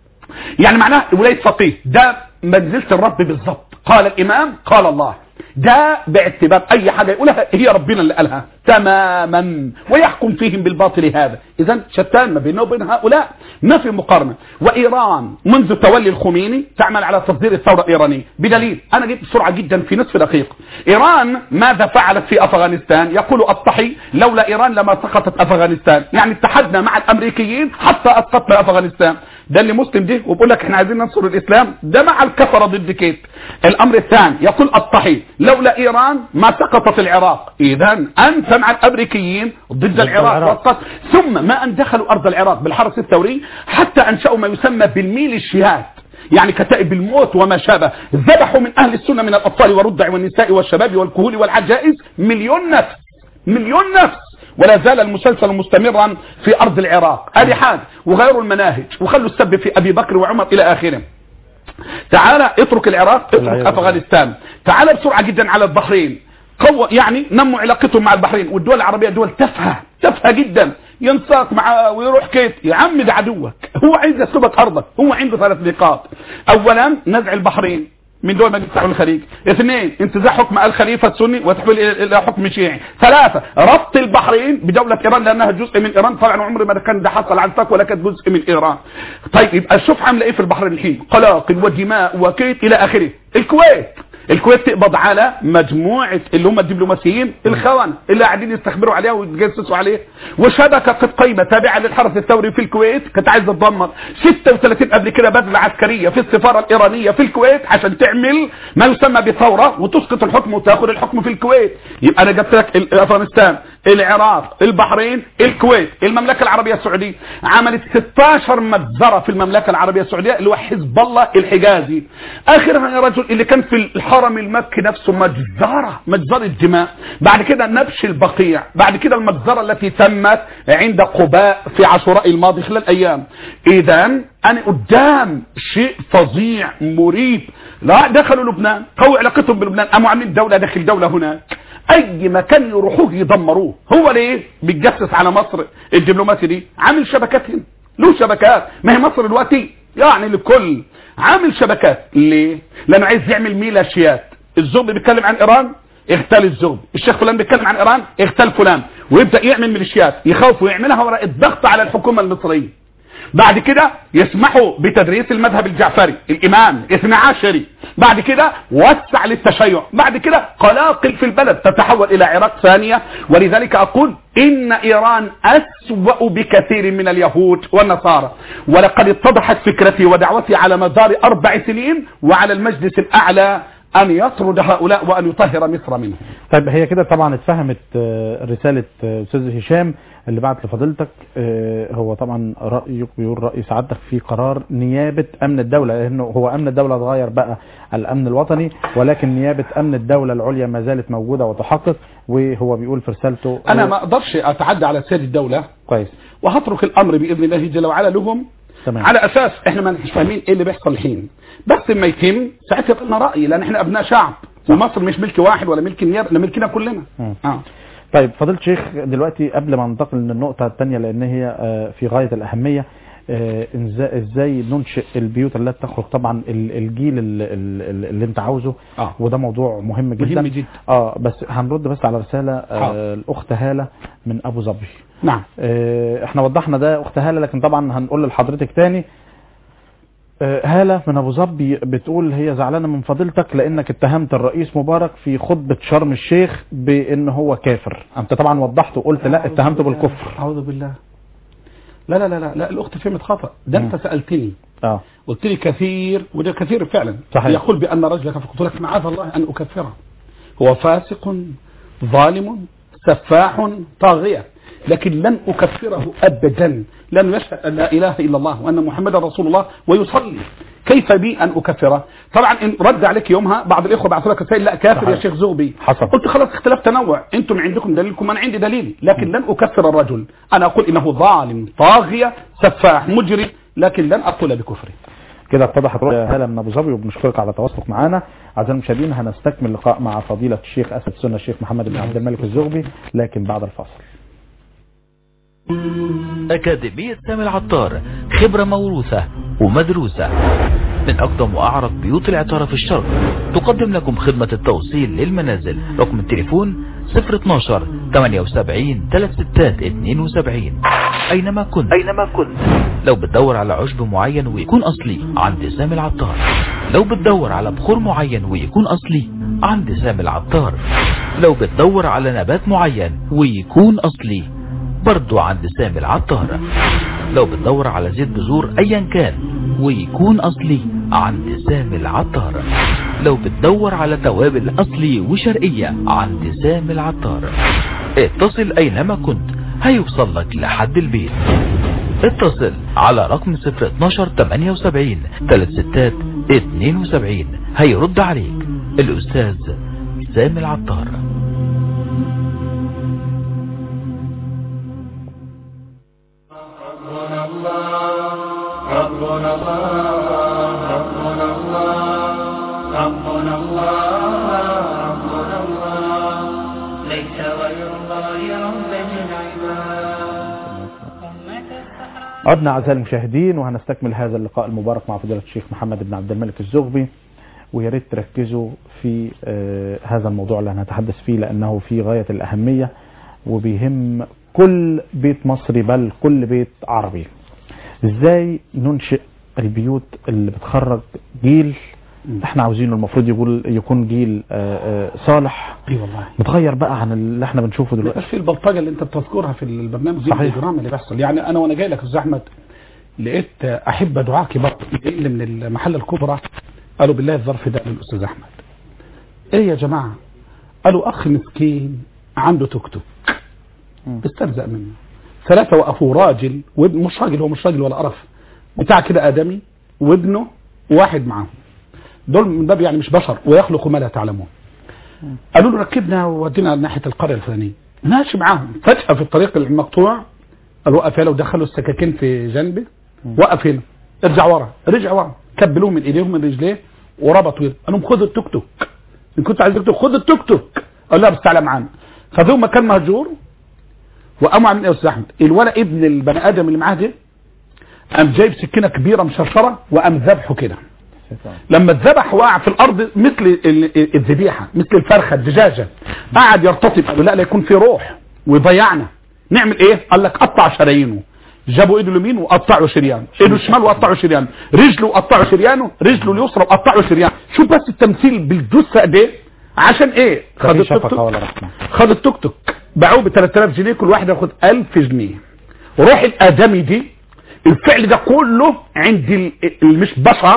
يعني معناه ولايه فقيه ده منزله الرب بالظبط قال الامام قال الله ده باعتبار اي حاجه يقولها هي ربنا اللي قالها تماما ويحكم فيهم بالباطل هذا اذا شتان ما بينه وبين هؤلاء ما في مقارنه وايران منذ تولي الخميني تعمل على تصدير الثوره الايرانيه بدليل انا جبت بسرعه جدا في نصف دقيقه ايران ماذا فعلت في افغانستان يقول الطحي لولا ايران لما سقطت افغانستان يعني اتحدنا مع الامريكيين حتى اسقطنا افغانستان ده اللي مسلم ده وبقول لك احنا عايزين ننصر الاسلام ده مع الكفره ضد كيت الامر الثاني يقول الطحي لولا ايران ما سقطت العراق اذا انت مع الامريكيين ضد العراق العراق. والقتل ثم ما ان دخلوا ارض العراق بالحرس الثوري حتى انشأوا ما يسمى بالميليشيات يعني كتائب الموت وما شابه ذبحوا من اهل السنه من الاطفال والرضع والنساء والشباب والكهول والعجائز مليون نفس مليون نفس ولا زال المسلسل مستمرا في ارض العراق ادي حاجه وغيروا المناهج وخلوا السب في ابي بكر وعمر الى اخره تعال اترك العراق اترك والعياذ افغانستان تعال بسرعه جدا على البحرين قوة يعني نموا علاقتهم مع البحرين والدول العربية دول تافهة تافهة جدا ينساق معاه ويروح كيت يا عم ده عدوك هو عايز يسلبك ارضك هو عنده ثلاث نقاط اولا نزع البحرين من دول مجلس التعاون الخليج اثنين انتزاع حكم الخليفة السني وتحويل الى إلى حكم شيعي ثلاثة ربط البحرين بدولة ايران لانها جزء من ايران طبعا عمر ما كان ده حصل عن ولا كانت جزء من ايران طيب يبقى شوف عامله ايه في البحرين الحين قلاقل ودماء وكيت الى اخره الكويت الكويت تقبض على مجموعة اللي هم الدبلوماسيين الخونة اللي قاعدين يستخبروا عليها ويتجسسوا عليه وشبكة قد قيمة تابعة للحرس الثوري في الكويت كانت عايزة تدمر 36 قبل كده بذلة عسكرية في السفارة الإيرانية في الكويت عشان تعمل ما يسمى بثورة وتسقط الحكم وتاخذ الحكم في الكويت يبقى أنا جبت لك ال- أفغانستان العراق البحرين الكويت المملكة العربية السعودية عملت 16 مجزرة في المملكة العربية السعودية اللي هو حزب الله الحجازي آخرها يا رجل اللي كان في الحرم المكي نفسه مجزرة مجزرة دماء بعد كده نبش البقيع بعد كده المجزرة التي تمت عند قباء في عاشوراء الماضي خلال أيام إذا أنا قدام شيء فظيع مريب لا دخلوا لبنان قوي علاقتهم بلبنان قاموا عاملين دولة داخل دولة هناك اي مكان يروحوه يدمروه هو ليه بيتجسس على مصر الدبلوماسي دي عامل شبكات هنا له شبكات ما هي مصر دلوقتي يعني للكل عامل شبكات ليه لانه عايز يعمل ميلاشيات الزغبي بيتكلم عن ايران اغتال الزغبي الشيخ فلان بيتكلم عن ايران اغتال فلان ويبدا يعمل ميليشيات يخاف ويعملها وراء الضغط على الحكومه المصريه بعد كده يسمحوا بتدريس المذهب الجعفري الامام اثنى عشري بعد كده وسع للتشيع بعد كده قلاقل في البلد تتحول الى عراق ثانية ولذلك اقول ان ايران اسوأ بكثير من اليهود والنصارى ولقد اتضحت فكرتي ودعوتي على مدار اربع سنين وعلى المجلس الاعلى أن يطرد هؤلاء وأن يطهر مصر منهم طيب هي كده طبعا اتفهمت آه، رسالة آه، أستاذ هشام اللي بعت لفضيلتك آه، هو طبعا رأيك بيقول رأي سعادتك في قرار نيابة أمن الدولة لأنه هو أمن الدولة اتغير بقى الأمن الوطني ولكن نيابة أمن الدولة العليا ما زالت موجودة وتحقق وهو بيقول في رسالته أنا آه، ما أقدرش أتعدى على سيد الدولة كويس وهترك الأمر بإذن الله جل وعلا لهم تمام على اساس احنا ما مش فاهمين ايه اللي بيحصل الحين بس ما يتم ساعتها يبقى لنا راي لان احنا ابناء شعب ومصر مش ملك واحد ولا ملك النيابه ده ملكنا كلنا مم. اه طيب فضيلة الشيخ دلوقتي قبل ما ننتقل للنقطة الثانية لأن هي آه، في غاية الأهمية آه، إنزا- ازاي ننشئ البيوت التي تخرج طبعا ال- الجيل ال- ال- اللي انت عاوزه اه وده موضوع مهم جدا مهم جدا اه بس هنرد بس على رسالة حاضر. آه الأخت هالة من أبو ظبي نعم آه احنا وضحنا ده أخت هالة لكن طبعا هنقول لحضرتك تاني آه، هالة من أبو ظبي بتقول هي زعلانة من فضيلتك لأنك اتهمت الرئيس مبارك في خطبة شرم الشيخ بأن هو كافر أنت طبعا وضحت وقلت لا اتهمته بالكفر اعوذ بالله لا لا لا لا, لا الاخت فهمت خطا ده انت مم. سالتني اه قلت لي كثير وده كثير فعلا صحيح. يقول بان رجلك فقلت لك معاذ الله ان اكفره هو فاسق ظالم سفاح طاغيه لكن لن اكفره ابدا لن يشهد ان لا اله الا الله وان محمدا رسول الله ويصلي كيف بي ان اكفره طبعا ان رد عليك يومها بعض الاخوه بعثوا لك رسائل لا كافر صحيح. يا شيخ زغبي حصل قلت خلاص اختلاف تنوع انتم عندكم دليلكم انا عندي دليل لكن لن اكفر الرجل انا اقول انه ظالم طاغيه سفاح مجرم لكن لن اقول بكفره كده اتضحت رؤية هالة من أبو ظبي وبنشكرك على تواصلك معنا أعزائي المشاهدين هنستكمل اللقاء مع فضيلة الشيخ أسد سنة الشيخ محمد بن عبد الملك الزغبي لكن بعد الفاصل أكاديمية سامي العطار خبرة موروثة ومدروسة من أقدم وأعرف بيوت العطارة في الشرق تقدم لكم خدمة التوصيل للمنازل رقم التليفون 012 78 3672 أينما كنت أينما كنت لو بتدور على عشب معين ويكون أصلي عند سامي العطار لو بتدور على بخور معين ويكون أصلي عند سامي العطار لو بتدور على نبات معين ويكون أصلي برضو عند سامي العطار لو بتدور على زيت بذور ايا كان ويكون اصلي عند سامي العطار لو بتدور على توابل اصلي وشرقية عند سامي العطار اتصل اينما كنت هيوصل لك لحد البيت اتصل على رقم 012 78 36 72 هيرد عليك الاستاذ سامي العطار ربنا الله ربنا الله ربنا الله ربنا الله ليس غير الله ربا العباد عدنا أعزائي المشاهدين وهنستكمل هذا اللقاء المبارك مع فضيلة الشيخ محمد بن عبد الملك الزغبي ويا ريت تركزوا في آه، هذا الموضوع اللي هنتحدث فيه لأنه في غاية الأهمية وبيهم كل بيت مصري بل كل بيت عربي ازاي ننشئ البيوت اللي بتخرج جيل احنا عاوزينه المفروض يقول يكون جيل آه، آه، صالح اي والله متغير بقى عن اللي احنا بنشوفه ما دلوقتي يبقاش في البلطجه اللي انت بتذكرها في البرنامج دي صحيح. الاجرام اللي بيحصل يعني انا وانا جاي لك يا استاذ احمد لقيت احبه دعاء كبار اللي من المحل الكبرى قالوا بالله الظرف ده للاستاذ احمد ايه يا جماعه قالوا اخ مسكين عنده توك توك مم. استرزق منه ثلاثه وقفوا راجل وابن مش راجل هو مش راجل ولا قرف بتاع كده ادمي وابنه وواحد معاهم دول من باب يعني مش بشر ويخلق ما لا تعلمون قالوا له ركبنا وودينا ناحيه القريه الفلانيه ماشي معاهم فجاه في الطريق المقطوع قالوا وقف هنا ودخلوا السكاكين في جنبه وقف هنا ارجع ورا رجع ورا كبلوه من ايديهم من رجليه وربطوا هنا قال لهم خد التوك توك ان كنت عايز توك توك خد التوك توك قال لا بس تعالى معانا خدوه مكان مهجور وقاموا عاملين ايه يا استاذ احمد الولد ابن البني ادم اللي معاه ده قام جايب سكينه كبيره مشرشره وقام ذبحه كده لما اتذبح وقع في الارض مثل ال- الذبيحه مثل الفرخه الدجاجه قعد يرتطب قالوا لا لا يكون في روح ويضيعنا نعمل ايه قال لك قطع شرايينه جابوا ايده اليمين وقطعوا شريان ايده الشمال وقطعوا شريان رجله وقطعوا شريانه رجله اليسرى وقطعوا شريان شوف بس التمثيل بالجثه قد ايه عشان ايه خد خد التوك شفقة توك ولا رحمة خد التوك توك باعوه ب 3000 جنيه كل واحد ياخد 1000 جنيه روح الادمي دي الفعل ده كله عند ال- اللي مش بشر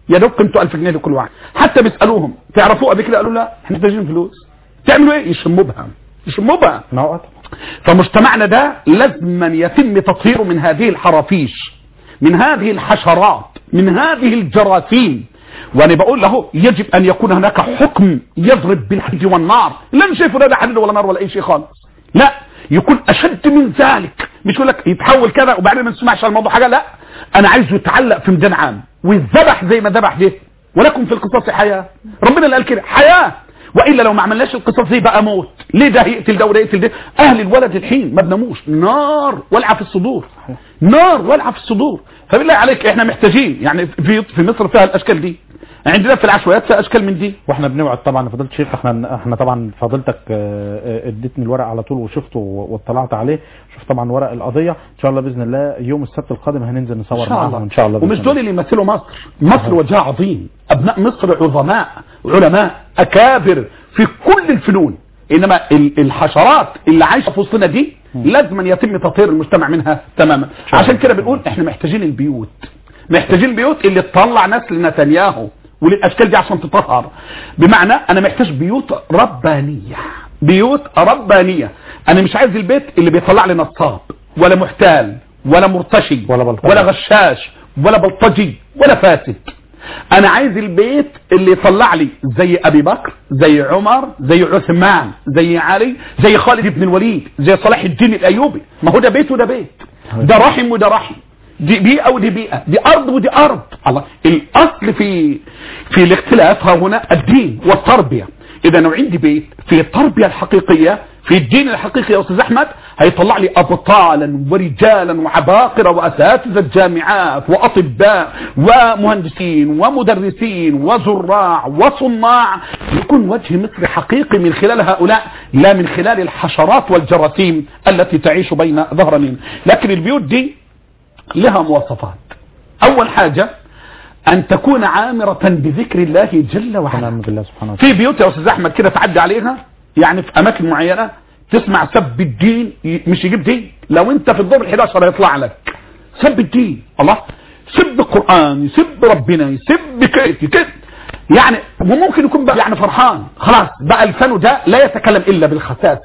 يا دوب قيمته 1000 جنيه لكل واحد حتى بيسالوهم تعرفوه قبل كده قالوا لا احنا محتاجين فلوس تعملوا ايه يشموا بها يشموا بها ما هو فمجتمعنا ده لازم يتم تطهيره من هذه الحرافيش من هذه الحشرات من هذه الجراثيم وانا بقول له يجب ان يكون هناك حكم يضرب بالحج والنار لا انا شايفه لا حديد ولا نار ولا اي شيء خالص لا يكون اشد من ذلك مش يقول لك يتحول كذا وبعدين ما نسمعش عن الموضوع حاجه لا انا عايزه يتعلق في ميدان عام ويتذبح زي ما ذبح ده ولكم في القصاص حياه ربنا اللي قال كده حياه والا لو ما عملناش القصاص دي بقى موت ليه ده يقتل ده وده يقتل ده اهل الولد الحين ما بناموش نار ولعه في الصدور نار ولعه في الصدور فبالله عليك احنا محتاجين يعني في في مصر فيها الاشكال دي عندنا في العشوائيات فيها اشكال من دي واحنا بنوعد طبعا فضيله الشيخ احنا احنا طبعا فضيلتك آه، آه، اديتني الورق على طول وشفته واطلعت عليه شوف طبعا ورق القضيه ان شاء الله باذن الله يوم السبت القادم هننزل نصور معاهم ان شاء الله بإذن ومش الله. دول اللي يمثلوا مصر مصر وجهها عظيم ابناء مصر عظماء علماء اكابر في كل الفنون انما ال- الحشرات اللي عايشه في وسطنا دي لازم يتم تطهير المجتمع منها تماما عشان كده بنقول احنا محتاجين البيوت محتاجين البيوت اللي تطلع نسل نتنياهو وللاشكال دي عشان تطهر بمعنى انا محتاج بيوت ربانيه بيوت ربانيه انا مش عايز البيت اللي بيطلع لي نصاب ولا محتال ولا مرتشي ولا بلطجي. ولا غشاش ولا بلطجي ولا فاسد انا عايز البيت اللي يطلع لي زي ابي بكر زي عمر زي عثمان زي علي زي خالد بن الوليد زي صلاح الدين الايوبي ما هو ده بيت وده بيت ده رحم وده رحم دي بيئة ودي بيئة دي أرض ودي أرض الله الأصل في في الاختلاف ها هنا الدين والتربية إذا لو عندي بيت في التربية الحقيقية في الدين الحقيقي يا أستاذ أحمد هيطلع لي أبطالا ورجالا وعباقرة وأساتذة جامعات وأطباء ومهندسين ومدرسين وزراع وصناع يكون وجه مصر حقيقي من خلال هؤلاء لا من خلال الحشرات والجراثيم التي تعيش بين ظهرنا لكن البيوت دي لها مواصفات اول حاجة ان تكون عامرة بذكر الله جل وعلا ونعم بالله سبحانه وتعالى في بيوت يا استاذ احمد كده تعدي عليها يعني في اماكن معينة تسمع سب الدين ي- مش يجيب دين لو انت في الدور ال11 هيطلع لك سب الدين الله سب القرآن يسب ربنا يسب كيت كده يعني وممكن يكون بقى يعني فرحان خلاص بقى لسانه ده لا يتكلم الا بالخساسة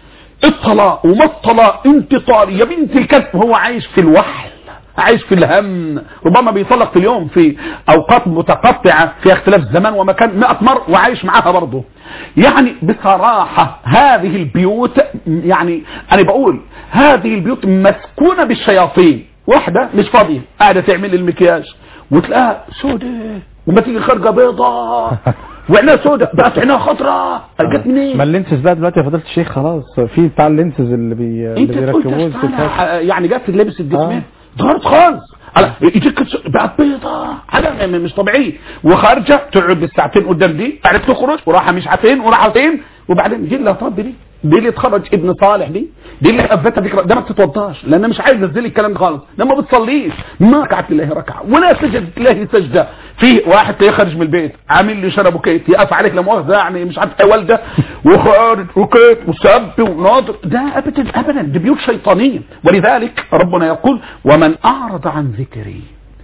الطلاق وما الطلاق انت طالق يا بنت الكذب هو عايش في الوحل عايش في الهم ربما بيطلق في اليوم في اوقات متقطعة في اختلاف زمان ومكان 100 مرة وعايش معاها برضه يعني بصراحة هذه البيوت يعني انا بقول هذه البيوت مسكونة بالشياطين واحدة مش فاضية قاعدة تعمل المكياج وتلاقيها سودة وما تيجي خارجة بيضة وعينها سودة بقت عينها خضراء جت منين؟ ما اللينسز بقى دلوقتي يا فضيله الشيخ خلاص في بتاع اللينسز اللي بي اللي انت تقول بيركبوه تشتغل الستات. يعني جت لابس الجسمين آه. اتغيرت خالص على يجيك بقت بيضة حاجة م- مش طبيعية وخارجة تقعد بالساعتين قدام دي بعدين تخرج وراحة مش عارفين وراحة فين وبعدين دي اللي هتربي دي دي اللي اتخرج ابن صالح دي دي اللي اثبتها ذكرى ده ما بتتوضاش لان مش عايز انزل الكلام ده خالص ده ما بتصليش ما ركعت لله ركعه ولا سجدت لله سجده في واحد تلاقيه خارج من البيت عامل لي شرب وكيت يقف عليك لا مؤاخذه يعني مش عارف ايه والده وخارج وكيت وسب وناظر ده ابدا ابدا دي بيوت شيطانيه ولذلك ربنا يقول ومن اعرض عن ذكري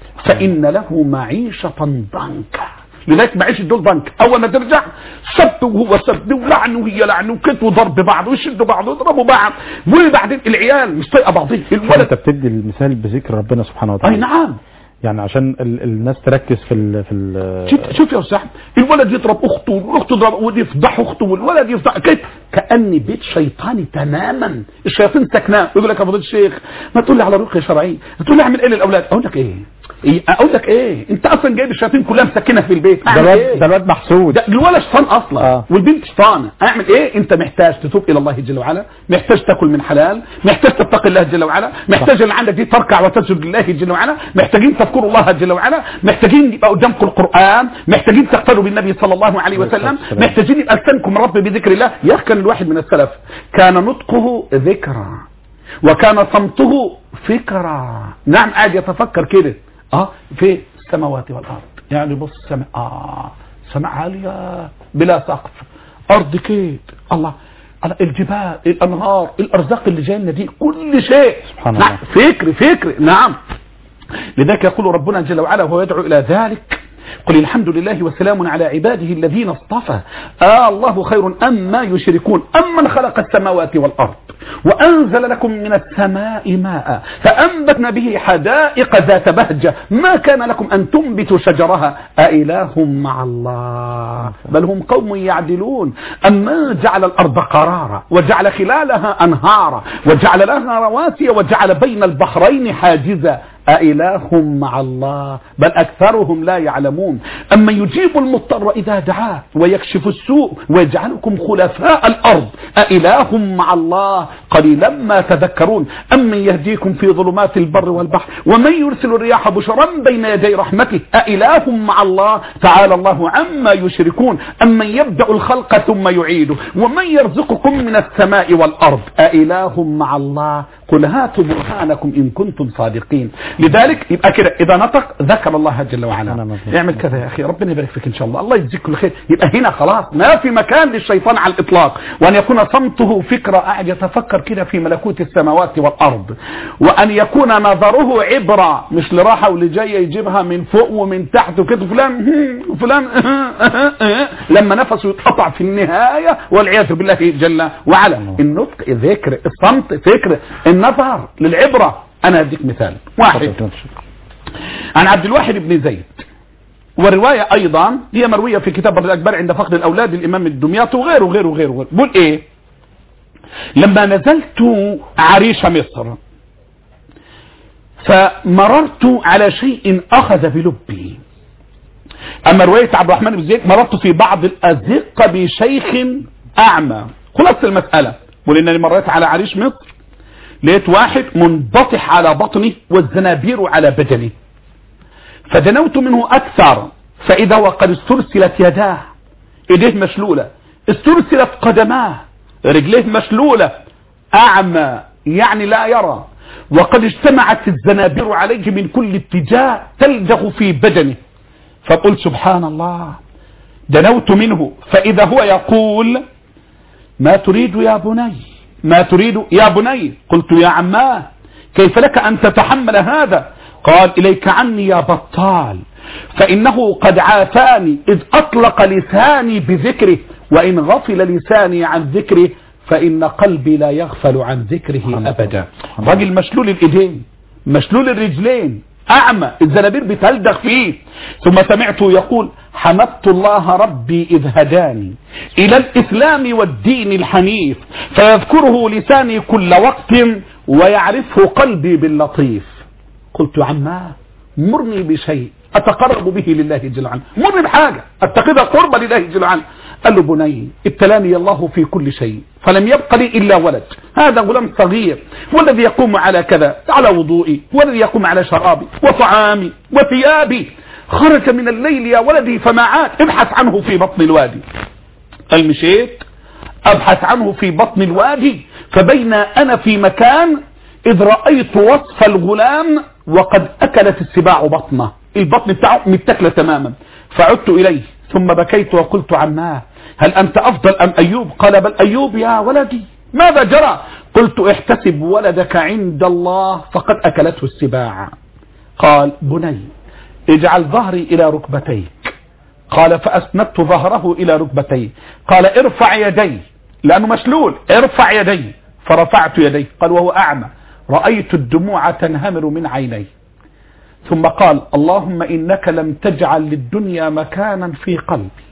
فان له معيشه ضنكا لذلك معيش دول ضنك اول ما ترجع سب وهو سب ولعن وهي لعن وكت وضرب بعض ويشدوا بعض ويضربوا بعض وبعدين العيال مش طايقه بعضها انت الولد بتدي المثال بذكر ربنا سبحانه اي وتعالى نعم يعني عشان ال الناس تركز في ال في ال شوف شوف يا استاذ أحمد، الولد يضرب اخته والاخت تضرب ودي يفضح اخته والولد يفضح كده كان بيت شيطاني تماما الشياطين سكناه يقول لك يا فضيله الشيخ ما تقول لي على رقيه شرعيه تقول لي اعمل ايه للاولاد اقول لك ايه إيه؟ اقول لك ايه انت اصلا جايب الشياطين كلها مسكنها في البيت ده اعمل الواد ايه ده الواد محسود ده الولد شيطان اصلا آه. والبنت شيطانه اعمل ايه انت محتاج تتوب الى الله جل وعلا محتاج تاكل من حلال محتاج تتقي الله جل وعلا محتاج اللي عندك دي تركع وتسجد لله جل وعلا محتاجين تذكروا الله جل وعلا محتاجين يبقى قدامكم القران محتاجين تقتدوا بالنبي صلى الله عليه وسلم والسلام. محتاجين يبقى لسانكم رب بذكر الله يا أخي كان الواحد من السلف كان نطقه ذكرى وكان صمته فكرة نعم قاعد يتفكر كده اه في السماوات والارض يعني بص السماء اه سماء عالية بلا سقف ارض كيد الله على الجبال الانهار الارزاق اللي جايه لنا دي كل شيء سبحان نعم الله. فكر فكر نعم لذلك يقول ربنا جل وعلا وهو يدعو الى ذلك قل الحمد لله وسلام على عباده الذين اصطفى آه الله خير أما يشركون أمن خلق السماوات والأرض وأنزل لكم من السماء ماء فأنبتنا به حدائق ذات بهجة ما كان لكم أن تنبتوا شجرها أإله مع الله بل هم قوم يعدلون أما جعل الأرض قرارا وجعل خلالها أنهارا وجعل لها رواسي وجعل بين البحرين حاجزا أإله مع الله بل أكثرهم لا يعلمون أما يجيب المضطر إذا دعاه ويكشف السوء ويجعلكم خلفاء الأرض أإله مع الله قليلا ما تذكرون أمن يهديكم في ظلمات البر والبحر ومن يرسل الرياح بشرا بين يدي رحمته أإله مع الله تعالى الله عما يشركون أمن يبدأ الخلق ثم يعيده ومن يرزقكم من السماء والأرض أإله مع الله قل هاتوا برهانكم إن كنتم صادقين لذلك يبقى كده إذا نطق ذكر الله جل أنا وعلا مظبوط. اعمل كذا يا أخي ربنا يبارك فيك إن شاء الله الله يجزيك كل خير يبقى هنا خلاص ما في مكان للشيطان على الإطلاق وأن يكون صمته فكرة قاعد يتفكر كده في ملكوت السماوات والأرض وأن يكون نظره عبرة مش لراحة واللي جاية يجيبها من فوق ومن تحت وكده فلان فلان لما نفسه يتقطع في النهاية والعياذ بالله جل وعلا النطق ذكر الصمت فكر النظر للعبرة أنا أديك مثال واحد عن عبد الواحد بن زيد والرواية أيضا هي مروية في كتاب الأكبر عند فقد الأولاد الإمام الدمياطي وغيره وغيره وغيره وغيره بقول إيه لما نزلت عريش مصر فمررت على شيء أخذ بلبي أما رواية عبد الرحمن بن زيد مررت في بعض الأزقة بشيخ أعمى خلاص المسألة ولأنني مريت على عريش مصر لقيت واحد منبطح على بطنه والزنابير على بدنه فدنوت منه أكثر فإذا وقد استرسلت يداه إيديه مشلولة استرسلت قدماه رجليه مشلولة أعمى يعني لا يرى وقد اجتمعت الزنابير عليه من كل اتجاه تلدغ في بدنه فقلت سبحان الله دنوت منه فإذا هو يقول ما تريد يا بني ما تريد يا بني قلت يا عماه كيف لك أن تتحمل هذا قال إليك عني يا بطال فإنه قد عافاني إذ أطلق لساني بذكره وإن غفل لساني عن ذكره فإن قلبي لا يغفل عن ذكره أبدا راجل مشلول الإيدين مشلول الرجلين أعمى الزنابير بتلدغ فيه ثم سمعته يقول حمدت الله ربي إذ هداني إلى الإسلام والدين الحنيف فيذكره لساني كل وقت ويعرفه قلبي باللطيف قلت عماه مرني بشيء أتقرب به لله جل وعلا مرني بحاجة أتخذها قربة لله جل وعلا قال له بني ابتلاني الله في كل شيء فلم يبق لي إلا ولد هذا غلام صغير والذي يقوم على كذا على وضوئي والذي يقوم على شرابي وطعامي وثيابي خرج من الليل يا ولدي فما عاد ابحث عنه في بطن الوادي قال مشيت أبحث عنه في بطن الوادي فبين أنا في مكان إذ رأيت وصف الغلام وقد أكلت السباع بطنه البطن بتاعه متكلة تماما فعدت إليه ثم بكيت وقلت عماه هل أنت أفضل أم أيوب قال بل أيوب يا ولدي ماذا جرى قلت احتسب ولدك عند الله فقد أكلته السباع قال بني اجعل ظهري إلى ركبتيك قال فأسندت ظهره إلى ركبتيه قال ارفع يدي لأنه مشلول ارفع يدي فرفعت يدي قال وهو أعمى رأيت الدموع تنهمر من عيني ثم قال اللهم إنك لم تجعل للدنيا مكانا في قلبي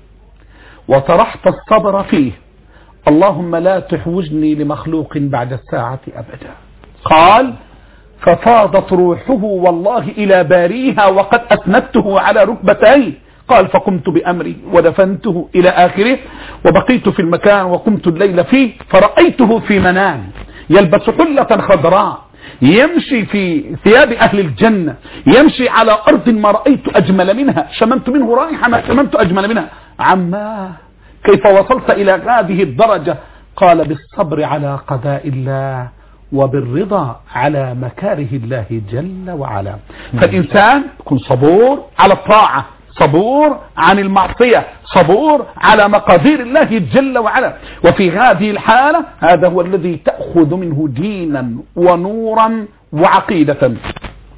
وطرحت الصبر فيه اللهم لا تحوجني لمخلوق بعد الساعة أبدا قال ففاضت روحه والله إلى باريها وقد أسندته على ركبتيه قال فقمت بأمري ودفنته إلى آخره وبقيت في المكان وقمت الليل فيه فرأيته في منام يلبس حلة خضراء يمشي في ثياب أهل الجنة يمشي على أرض ما رأيت أجمل منها شممت منه رائحة ما شممت أجمل منها عماه كيف وصلت إلى هذه الدرجة قال بالصبر على قضاء الله وبالرضا على مكاره الله جل وعلا فالإنسان يكون صبور على الطاعة صبور عن المعصية صبور على مقادير الله جل وعلا وفي هذه الحالة هذا هو الذي تأخذ منه دينا ونورا وعقيدة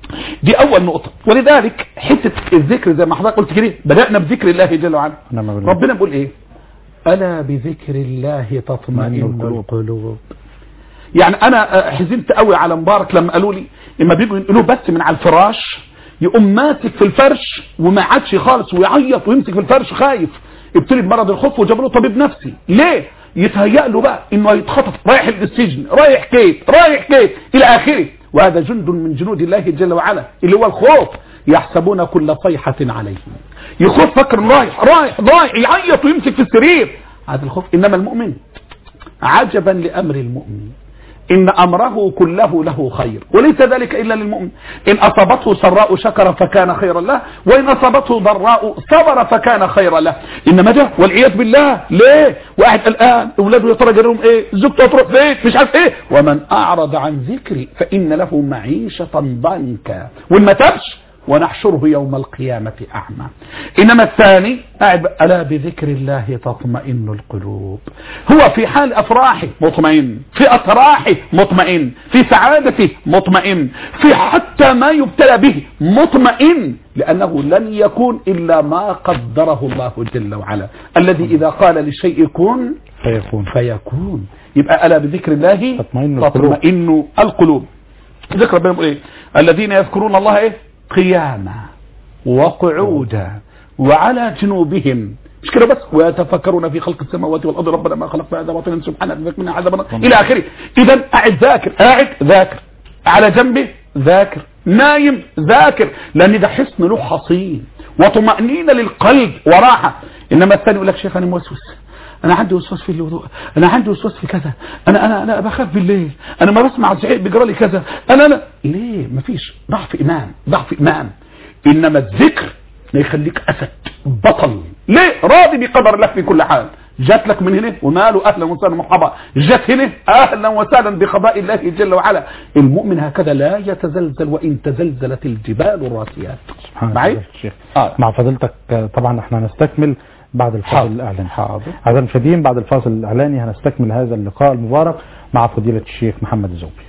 دي اول نقطة ولذلك حتة الذكر زي ما حضرتك قلت كده بدأنا بذكر الله جل وعلا نعم بالله. ربنا بيقول ايه ألا بذكر الله تطمئن القلوب. القلوب يعني انا آه، حزنت قوي على مبارك لما قالوا لي لما بيجوا ينقلوه بس من على الفراش يقوم ماسك في الفرش وما عادش خالص ويعيط ويمسك في الفرش خايف ابتلي بمرض الخوف وجاب له طبيب نفسي ليه يتهيأ له بقى انه هيتخطف رايح السجن رايح كيت رايح كيت الى اخره وهذا جند من جنود الله جل وعلا اللي هو الخوف يحسبون كل صيحة عليهم يخوف فكر إنه رايح رايح رايح يعيط ويمسك في السرير هذا الخوف انما المؤمن عجبا لامر المؤمن إن أمره كله له خير وليس ذلك إلا للمؤمن إن أصابته سراء شكر فكان خيرا له وإن أصابته ضراء صبر فكان خيرا له إنما ده والعياذ بالله ليه واحد الآن أولاده يا ترى جالهم إيه زوجته تروح فين مش عارف إيه ومن أعرض عن ذكري فإن له معيشة ضنكا وإن ما تبش ونحشره يوم القيامة أعمى إنما الثاني قاعد بقى، ألا بذكر الله تطمئن القلوب هو في حال أفراحه مطمئن في أتراحه مطمئن في سعادته مطمئن في حتى ما يبتلى به مطمئن لأنه لن يكون إلا ما قدره الله جل وعلا الذي إذا قال للشيء كن فيكون فيكون يبقى ألا بذكر الله تطمئن القلوب. تطمئن القلوب ذكر ربنا بيقول ايه الذين يذكرون الله ايه قياما وقعودا وعلى جنوبهم مش كده بس ويتفكرون في خلق السماوات والارض ربنا ما خلقت هذا باطلا سبحانه ذاك من عذاب النار. الى اخره اذا قاعد ذاكر قاعد ذاكر على جنبه ذاكر نايم ذاكر لان ده حصن له حصين وطمأنينة للقلب وراحة انما الثاني يقول لك شيخ انا موسوس انا عندي وسواس في الوضوء انا عندي وسواس في كذا انا انا انا بخاف بالليل انا ما بسمع الزعيق بيجرى لي كذا انا انا ليه مفيش ضعف ايمان ضعف ايمان انما الذكر ما يخليك اسد بطل ليه راضي بقدر الله في كل حال جات لك من هنا وماله اهلا وسهلا مرحبا جات هنا اهلا وسهلا بقضاء الله جل وعلا المؤمن هكذا لا يتزلزل وان تزلزلت الجبال الراسيات سبحان معي؟ الله الشيخ آه. مع فضيلتك آه، طبعا احنا هنستكمل بعد الفاصل حاضر. الاعلاني حاضر. اعزائي المشاهدين بعد الفاصل الاعلاني هنستكمل هذا اللقاء المبارك مع فضيلة الشيخ محمد الزوبي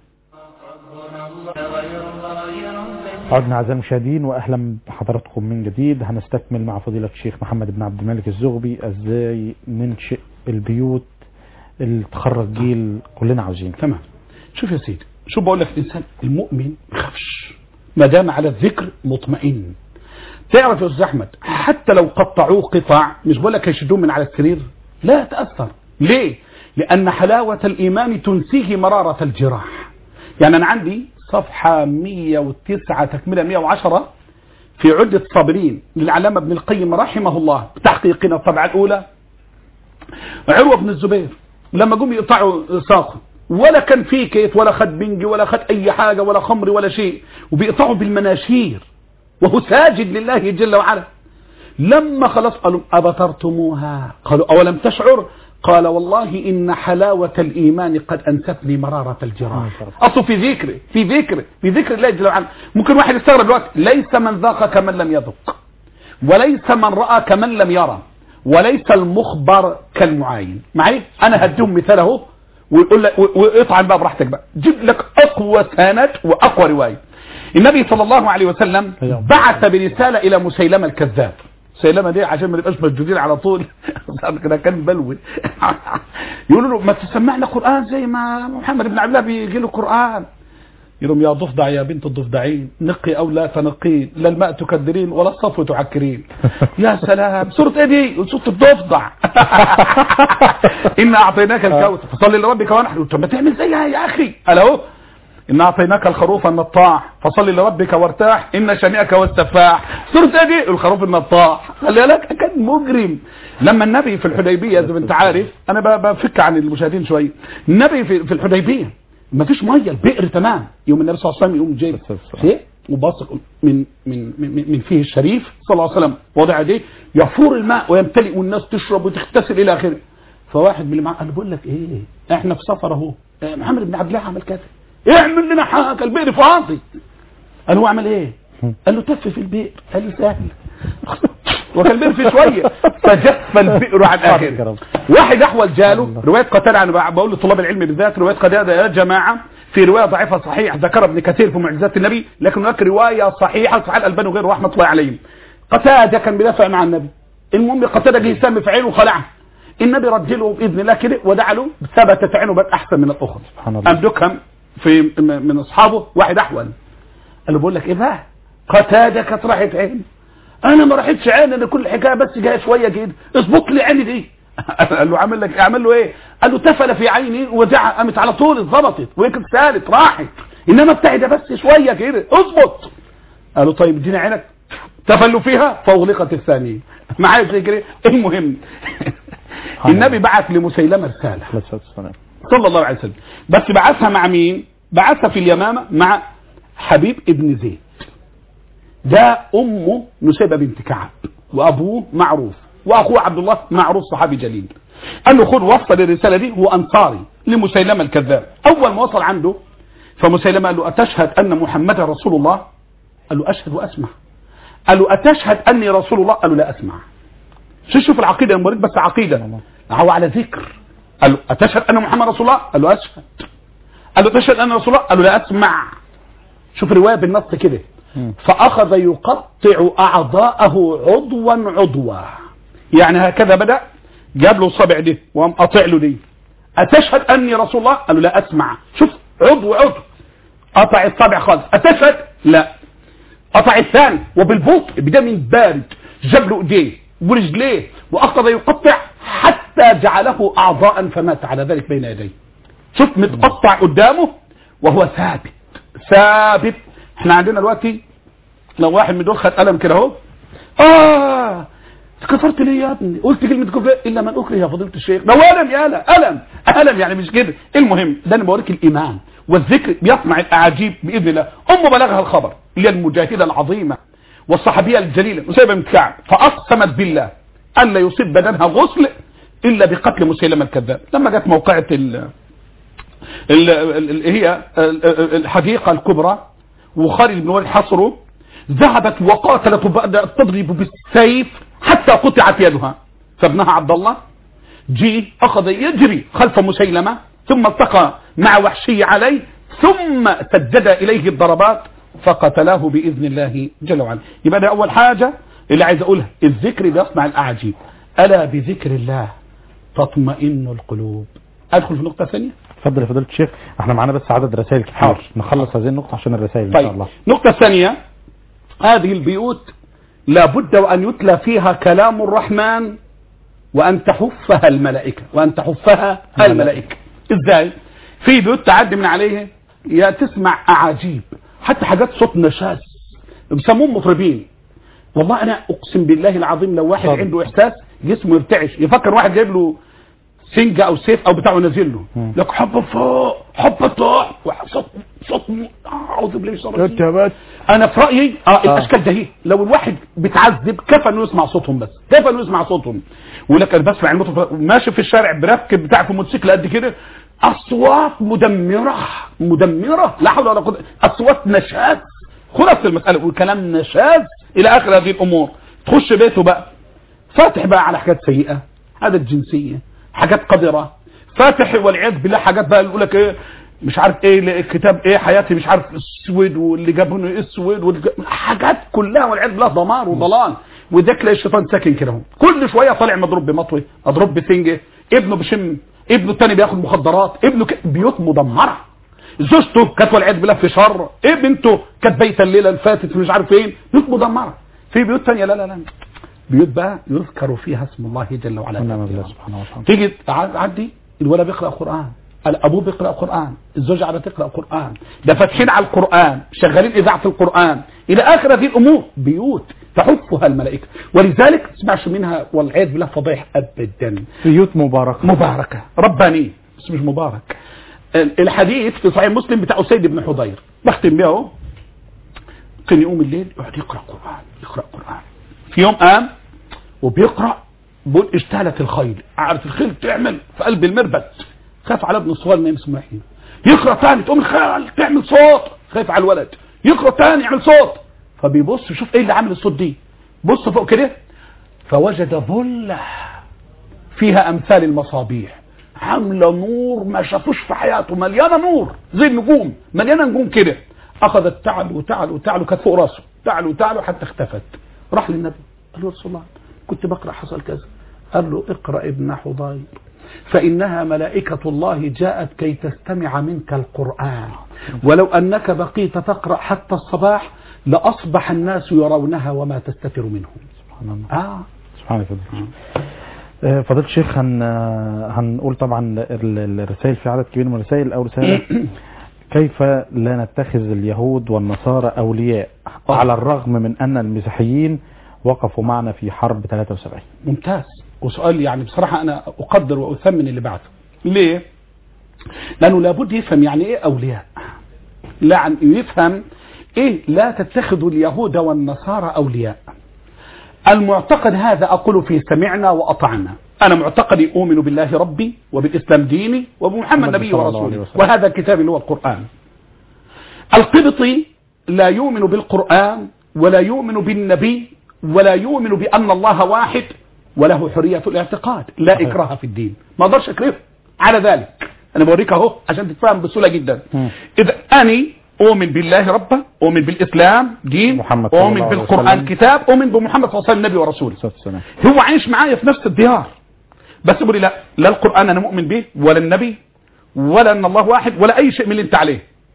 عدنا اعزائي المشاهدين واهلا بحضراتكم من جديد هنستكمل مع فضيلة الشيخ محمد بن عبد الملك الزغبي ازاي ننشئ البيوت اللي تخرج جيل كلنا عاوزينه تمام شوف يا سيدي شوف بقول لك الانسان المؤمن ما يخافش ما دام على الذكر مطمئن تعرف يا استاذ احمد حتى لو قطعوه قطع مش بقول لك هيشدوه من على السرير لا يتاثر ليه لان حلاوه الايمان تنسيه مراره الجراح يعني انا عندي صفحه 109 تكمله 110 في عدة صابرين للعلامة ابن القيم رحمه الله بتحقيقنا الطبعة الأولى عروة بن الزبير لما جم يقطعوا ساقه ولا كان فيه كيت ولا خد بنج ولا خد أي حاجة ولا خمر ولا شيء وبيقطعوا بالمناشير وهو ساجد لله جل وعلا لما خلاص قالوا أبترتموها قالوا أولم تشعر قال والله إن حلاوة الإيمان قد أنستني مرارة الجراح أصل في ذكر في ذكر في ذكر الله جل وعلا ممكن واحد يستغرب دلوقتي ليس من ذاق كمن لم يذق وليس من رأى كمن لم يرى وليس المخبر كالمعاين معي أنا هديهم مثال اهو ويقول لك واطعن بقى براحتك بقى جيب لك أقوى سند وأقوى رواية النبي صلى الله عليه وسلم بعث برسالة إلى مسيلمة الكذاب مسيلمة دي عشان ما نبقاش مسجودين على طول كده كان بلوي يقولوا له ما تسمعنا قرآن زي ما محمد بن عبد الله بيجي له قرآن يقولون يا ضفدع يا بنت الضفدعين نقي او لا تنقين لا الماء تكدرين ولا الصفو تعكرين يا سلام سورة ايه دي سورة الضفدع إن أعطيناك الكوثر فصلي لربك وانحر طب ما تعمل زيها يا أخي قال اهو إن أعطيناك الخروف النطاع فصلي لربك وارتاح إن شانئك هو السفاح سورة ايه دي الخروف النطاع خلي بالك كان مجرم لما النبي في الحديبية زي ما انت عارف أنا ب- بفك عن المشاهدين شوية النبي في في الحديبية ما فيش ميه البئر تمام يوم النبي صلى الله عليه وسلم يقوم جايب شيء وباصق من من من من فيه الشريف صلى الله عليه وسلم وضع يديه يفور الماء ويمتلئ والناس تشرب وتغتسل الى اخره فواحد من اللي معاه قال له بقول لك ايه احنا في سفر اهو آه، محمد بن عبد الله عمل كذا اعمل لنا حاجه البئر فاضي قال هو عمل ايه قال له تف في البئر قال له سهل وكان البئر فيه شويه فجف البئر عن يا اخره رب. واحد احول جاله روايه قتاده انا بقول لطلاب العلم بالذات روايه قتاده يا جماعه في روايه ضعيفه صحيح ذكر ابن كثير في معجزات النبي لكن هناك روايه صحيحه صحيح الالباني وغيره رحمه الله عليهم قتاده كان بيدافع مع النبي المهم قتاده جه يسمي في عينه وخلعها النبي رد له باذن الله كده ودعا له ثبتت عينه بقت احسن من الاخرى سبحان الله. قام دكهم في م- من اصحابه واحد احول قال له بقول لك ايه بقى قتاده كانت راحت عين انا ما راحتش عين انا كل حكايه بس جايه شويه كده اظبط لي عيني دي قال له عامل لك عامل له ايه قال له تفل في عيني وزع قامت على طول اتظبطت وهي كانت سالت راحت انما بتاعي ده بس شويه كده اظبط قال له طيب اديني عينك تفلوا فيها فاغلقت الثانيه معايا زي كده المهم النبي بعت لمسيلمه رساله عليه الصلاة والسلام صلى الله عليه وسلم بس بعثها مع مين بعثها في اليمامة مع حبيب ابن زيد ده أمه نسيبة بنت كعب وأبوه معروف وأخوه عبد الله معروف صحابي جليل قال له خذ وصل الرسالة دي هو أنصاري لمسيلمة الكذاب أول ما وصل عنده فمسيلمة قال له أتشهد أن محمدا رسول الله قال له أشهد وأسمع قال له أتشهد أني رسول الله قال له لا أسمع شو شوف العقيدة يا مريض بس عقيدة هو على ذكر قال له أتشهد أن محمد رسول الله قال له أشهد قال له تشهد أن رسول الله قال له لا أسمع شوف رواية بالنص كده فأخذ يقطع أعضاءه عضوا عضوا يعني هكذا بدأ جاب له الصبع دي وقام قاطع له دي أتشهد أني رسول الله قال له لا أسمع شوف عضو عضو قطع الصبع خالص أتشهد لا قطع الثاني وبالبطء بدم بارد جاب له ايديه ورجليه واخذ يقطع حتى جعله اعضاء فمات على ذلك بين يديه شوف متقطع قدامه وهو ثابت ثابت احنا عندنا دلوقتي لو واحد من دول خد قلم كده اهو اه كفرت ليه يا ابني قلت كلمه كفر الا من اكره يا فضيله الشيخ ده الم يا لا الم الم يعني مش كده المهم ده انا بوريك الايمان والذكر بيصنع الاعاجيب باذن الله ام بلغها الخبر اللي هي المجاهده العظيمه والصحابيه الجليله مسيبه بنت كعب فاقسمت بالله الا يصيب بدنها غسل الا بقتل مسيلمه الكذاب لما جت موقعه ال ال- ال- ال- هي ال- ال- الحديقه الكبرى وخالد بن وليد حصره ذهبت وقاتلت وبدات تضرب بالسيف حتى قطعت يدها فابنها عبد الله جي اخذ يجري خلف مسيلمه ثم التقى مع وحشي عليه ثم سجد اليه الضربات فقتلاه باذن الله جل وعلا يبقى ده اول حاجه اللي عايز اقولها الذكر بيصنع الاعاجيب الا بذكر الله تطمئن القلوب ادخل في نقطه ثانيه اتفضل يا فضيلة الشيخ احنا معانا بس عدد رسائل كتير حاضر. نخلص هذه النقطة عشان الرسائل ان شاء طيب الله نقطة ثانية هذه البيوت لابد وأن يتلى فيها كلام الرحمن وأن تحفها الملائكة وأن تحفها الملائكة إزاي في بيوت تعدي من عليها يا تسمع أعاجيب حتى حاجات صوت نشاز بيسموهم مطربين والله أنا أقسم بالله العظيم لو واحد طبعا. عنده إحساس جسمه يرتعش يفكر واحد جايب له سنجة او سيف او بتاعه نازل له مم. لك حبه فوق حبه تحت صوت صوت م- اعوذ بالله من الشيطان الرجيم. بس انا في رايي اه الاشكال ده هي لو الواحد بيتعذب كفى انه يسمع صوتهم بس كفى انه يسمع صوتهم ويقول لك انا بسمع الموتور ماشي في الشارع بركب بتاع في موتوسيكل قد كده اصوات مدمره مدمره لا حول ولا قوه اصوات نشاز خلاص المساله والكلام نشاز الى اخر هذه الامور تخش بيته بقى فاتح بقى على حاجات سيئه حاجات جنسيه حاجات قذره فاتح والعياذ بالله حاجات بقى يقول لك ايه مش عارف ايه الكتاب ايه حياتي مش عارف اسود واللي جابونه اسود واللي جاب- حاجات كلها والعياذ بالله دمار وضلال وده تلاقي الشيطان ساكن كده اهو كل شويه طالع مضروب بمطوه اضرب بسنجه ابنه بشم ابنه التاني بياخد مخدرات ابنه ك... بيوت مدمره زوجته كانت والعياذ بالله في شر ايه بنته كانت بايته الليله اللي فاتت مش عارف فين بيوت مدمره في بيوت تانية لا لا لا بيوت بقى يذكر فيها اسم الله جل وعلا ونعم بالله سبحانه وتعالى تيجي تع- تعدي الولد بيقرا قران الابوه بيقرا قران الزوجه على تقرا قران ده فاتحين على القران شغالين اذاعه القران الى اخر هذه الامور بيوت تحفها الملائكه ولذلك ما تسمعش منها والعياذ بالله فضيح ابدا بيوت مباركة مباركه ربانيه بس مش مبارك ال- الحديث في صحيح مسلم بتاع اسيد بن حضير بختم بيه اهو كان يقوم الليل يقعد يقرا قران يقرا قران في يوم قام وبيقرا بيقول اشتعلت الخيل قعدت الخيل تعمل في قلب المربد خاف على ابن الصغير ما يسمع حين يقرا تاني تقوم الخيل تعمل صوت خايف على الولد يقرا تاني يعمل صوت فبيبص يشوف ايه اللي عامل الصوت دي بص فوق كده فوجد ظله فيها امثال المصابيح عامله نور ما شافوش في حياته مليانه نور زي النجوم مليانه نجوم كده اخذت تعلو تعلو تعلو كانت فوق راسه تعلو تعلو حتى اختفت راح للنبي قال له يا رسول الله كنت بقرا حصل كذا قال له اقرا ابن حضير فإنها ملائكة الله جاءت كي تستمع منك القرآن ولو أنك بقيت تقرأ حتى الصباح لأصبح الناس يرونها وما تستتر منهم سبحان الله آه سبحان الله آه، فضيلة الشيخ هن هنقول طبعا ال- الرسائل في عدد كبير من الرسائل أو رسالة كيف لا نتخذ اليهود والنصارى أولياء على الرغم من أن المسيحيين وقفوا معنا في حرب 73 ممتاز وسؤال يعني بصراحة أنا أقدر وأثمن اللي بعده ليه؟ لأنه لابد يفهم يعني إيه أولياء لا عن يفهم إيه لا تتخذوا اليهود والنصارى أولياء المعتقد هذا أقول فيه سمعنا وأطعنا أنا معتقدي أؤمن بالله ربي وبالإسلام ديني وبمحمد محمد نبي صلى الله عليه ورسوله وسلم. وهذا الكتاب اللي هو القرآن القبطي لا يؤمن بالقرآن ولا يؤمن بالنبي ولا يؤمن بأن الله واحد وله حرية الاعتقاد لا صحيح. إكراه في الدين ما اقدرش أكرهه على ذلك أنا بوريك أهو عشان تتفهم بسهولة جدا مم. إذا أني أؤمن بالله ربا أؤمن بالإسلام دين محمد صلى أؤمن الله عليه بالقرآن وسلم. كتاب أؤمن بمحمد صلى الله عليه وسلم نبي ورسول الصلاة والسلام هو عايش معايا في نفس الديار بس يقول لي لا لا القرآن أنا مؤمن به ولا النبي ولا أن الله واحد ولا أي شيء من اللي أنت عليه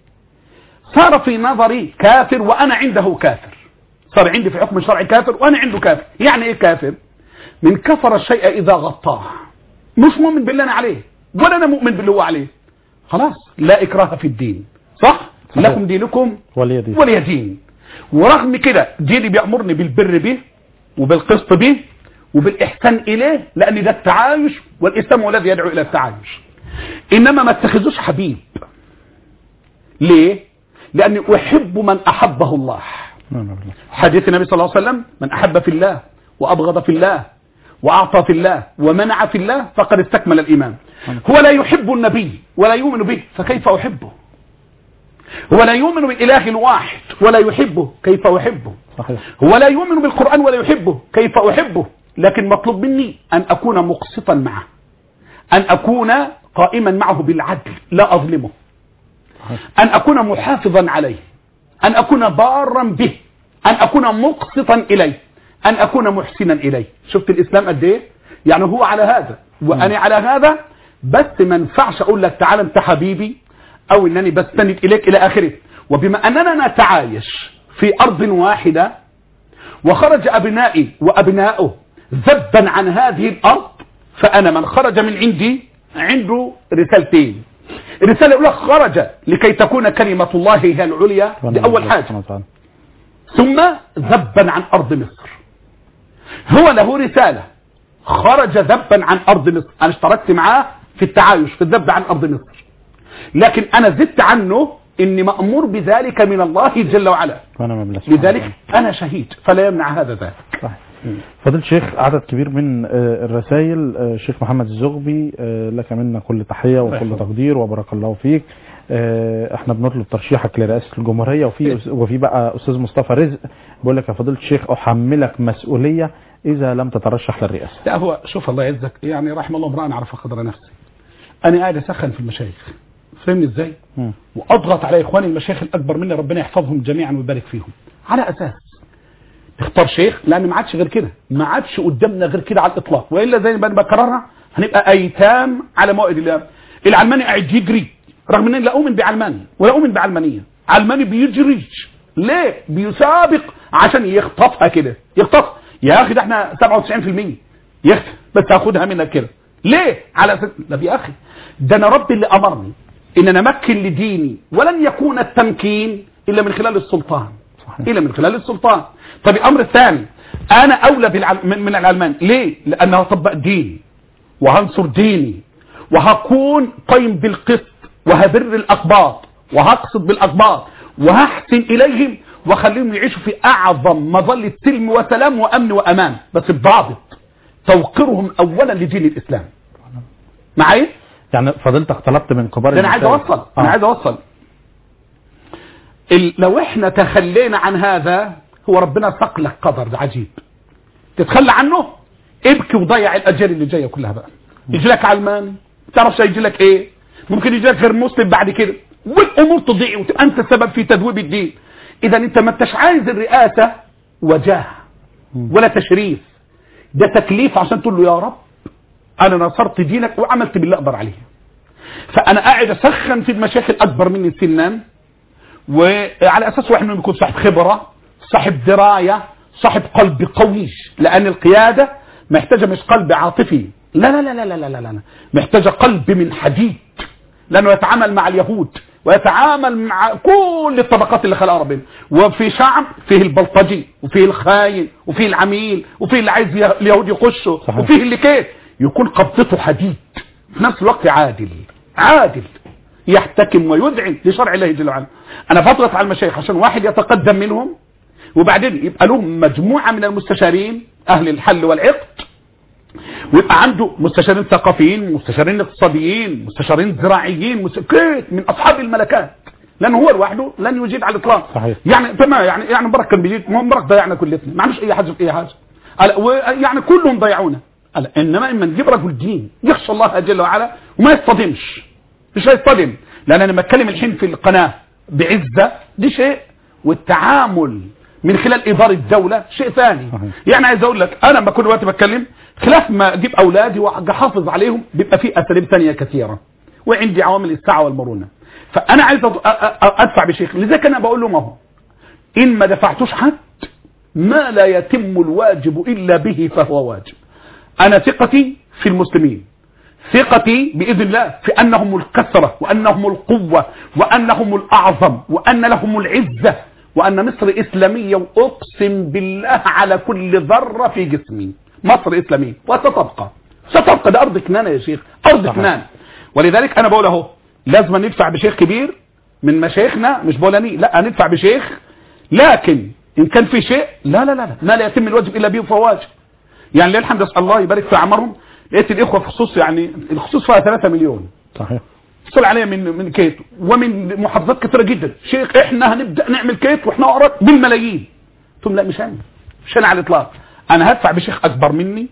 صار في نظري كافر وأنا عنده كافر صار عندي في حكم الشرع كافر وأنا عنده كافر يعني إيه كافر من كفر الشيء إذا غطاه مش مؤمن باللي أنا عليه ولا أنا مؤمن باللي هو عليه خلاص لا إكراه في الدين صح صحيح. لكم دينكم ولي دين ولي دين ورغم كده ديني بيأمرني بالبر به وبالقسط به وبالإحسان إليه لأن ده التعايش والإسلام هو الذي يدعو إلى التعايش إنما ما اتخذوش حبيب ليه؟ لأني أحب من أحبه الله نعم بالله. حديث النبي صلى الله عليه وسلم من أحب في الله وأبغض في الله وأعطى في الله ومنع في الله فقد استكمل الإيمان هو لا يحب النبي ولا يؤمن به فكيف أحبه هو لا يؤمن بالإله الواحد ولا يحبه كيف أحبه صحيح هو لا يؤمن بالقرآن ولا يحبه كيف أحبه لكن مطلوب مني أن أكون مقسطا معه أن أكون قائما معه بالعدل لا أظلمه أن أكون محافظا عليه أن أكون بارا به أن أكون مقسطا إليه أن أكون محسنا إليه شفت الإسلام قد إيه يعني هو على هذا وأنا على هذا بس ما ينفعش أقول لك تعال أنت حبيبي أو أنني بستند إليك إلى آخره وبما أننا نتعايش في أرض واحدة وخرج أبنائي وأبناؤه ذبا عن هذه الأرض فأنا من خرج من عندي عنده رسالتين الرسالة الأولى خرج لكي تكون كلمة الله هي العليا دي أول حاجة سبحانه وتعالى. ثم ذبا عن أرض مصر هو له رسالة خرج ذبا عن أرض مصر أنا اشتركت معاه في التعايش في الذب عن أرض مصر لكن أنا زدت عنه إني مأمور بذلك من الله جل وعلا وأنا بالله سبحانه لذلك أنا شهيد فلا يمنع هذا ذلك صحيح. فضيلة الشيخ عدد كبير من آه، الرسائل آه، الشيخ محمد الزغبي آه، لك منا كل تحية وكل يحفظك. تقدير وبارك الله فيك آه، احنا بنطلب ترشيحك لرئاسة الجمهورية وفي وفي بقى استاذ مصطفى رزق بيقول لك يا فضيلة الشيخ احملك مسؤولية اذا لم تترشح للرئاسة لا هو شوف الله يعزك يعني رحم الله امرأ عرف قدر نفسه أنا قاعد أسخن في المشايخ فهمني إزاي مم. واضغط على اخواني المشايخ الاكبر مني ربنا يحفظهم جميعا ويبارك فيهم على اساس تختار شيخ لان ما عادش غير كده ما عادش قدامنا غير كده على الاطلاق والا زي ما أنا بكررها هنبقى ايتام على موائد الله العلماني قاعد يجري رغم انني لا اؤمن بعلماني ولا اؤمن بعلمانيه علماني بيجري ليه بيسابق عشان يخطفها كده يخطف يا اخي ده احنا 97% يخطف بس هاخدها منك كده ليه على اساس لا يا اخي ده انا ربي اللي امرني ان انا امكن لديني ولن يكون التمكين الا من خلال السلطان صحيح. الا من خلال السلطان طب الامر الثاني انا اولى بالعل... من من العلمان ليه لانه هطبق ديني وهنصر ديني وهكون قيم بالقسط وهبر الاقباط وهقصد بالاقباط وهحسن اليهم واخليهم يعيشوا في اعظم مظله سلم وسلام وامن وامان بس بضابط توقيرهم اولا لدين الاسلام معايا يعني فضيلتك طلبت من كبار ده انا عايز المشايخ. اوصل انا آه. عايز اوصل ال... لو احنا تخلينا عن هذا هو ربنا ساق لك قدر ده عجيب تتخلى عنه ابكي وضيع الاجيال اللي جايه كلها بقى يجي لك علمان تعرفش هيجي لك ايه ممكن يجي لك غير مسلم بعد كده والامور تضيع وتبقى انت سبب في تذويب الدين اذا انت ما انتش عايز الرئاسه وجاه ولا تشريف ده تكليف عشان تقول له يا رب انا نصرت دينك وعملت باللي اقدر عليه فانا قاعد اسخن في المشاكل اكبر مني سنا وعلى اساس واحد منهم يكون صاحب خبره صاحب درايه صاحب قلب قوي لان القياده محتاجه مش قلب عاطفي لا لا لا لا لا لا لا, لا. محتاجه قلب من حديد لانه يتعامل مع اليهود ويتعامل مع كل الطبقات اللي خلقها ربنا وفي شعب فيه البلطجي وفيه الخاين وفيه العميل وفيه اللي عايز يه- اليهود يخشوا صحيح. وفيه اللي كيف يكون قبضته حديد في نفس الوقت عادل عادل يحتكم ويذعن لشرع الله جل وعلا انا بضغط على المشايخ عشان واحد يتقدم منهم وبعدين يبقى لهم مجموعه من المستشارين اهل الحل والعقد ويبقى عنده مستشارين ثقافيين مستشارين اقتصاديين مستشارين زراعيين مس- كيف من اصحاب الملكات لانه هو لوحده لن يجيد على الاطلاق صحيح. يعني تمام يعني يعني مبارك كان بيجيد ما هو مبارك ضيعنا كلنا ما عملش اي حاجه في اي حاجه قال- ويعني كلهم ضيعونا قال انما اما نجيب رجل دين يخشى الله جل وعلا وما يصطدمش مش هيصطدم لان انا بتكلم الحين في القناه بعزه دي شيء والتعامل من خلال اداره الدوله شيء ثاني صحيح. يعني عايز اقول لك انا لما كل وقت بتكلم خلاف ما اجيب اولادي واحافظ عليهم بيبقى في اساليب ثانيه كثيره وعندي عوامل السعه والمرونه فانا عايز أض- أ- أ- ادفع بشيخ لذلك انا بقول لهم اهو ان ما دفعتوش حد ما لا يتم الواجب الا به فهو واجب انا ثقتي في المسلمين ثقتي باذن الله في انهم الكثره وانهم القوه وانهم الاعظم وان لهم العزه وان مصر اسلاميه واقسم بالله على كل ذره في جسمي مصر اسلاميه وستبقى ستبقى ده ارض كنانه يا شيخ ارض صحيح. كنانه ولذلك انا بقول اهو لازم ندفع بشيخ كبير من مشايخنا مش بولاني لا ندفع بشيخ لكن ان كان في شيء لا لا لا لا ما لا يتم الواجب الا به فهو واجب يعني لله الحمد اسال الله يبارك في اعمارهم لقيت الاخوه في خصوص يعني الخصوص فيها 3 مليون صحيح اتصل عليا من من كيت ومن محافظات كثيره جدا شيخ احنا هنبدا نعمل كيت واحنا وراك بالملايين قلت لهم لا مش انا مش انا على الاطلاق انا هدفع بشيخ اكبر مني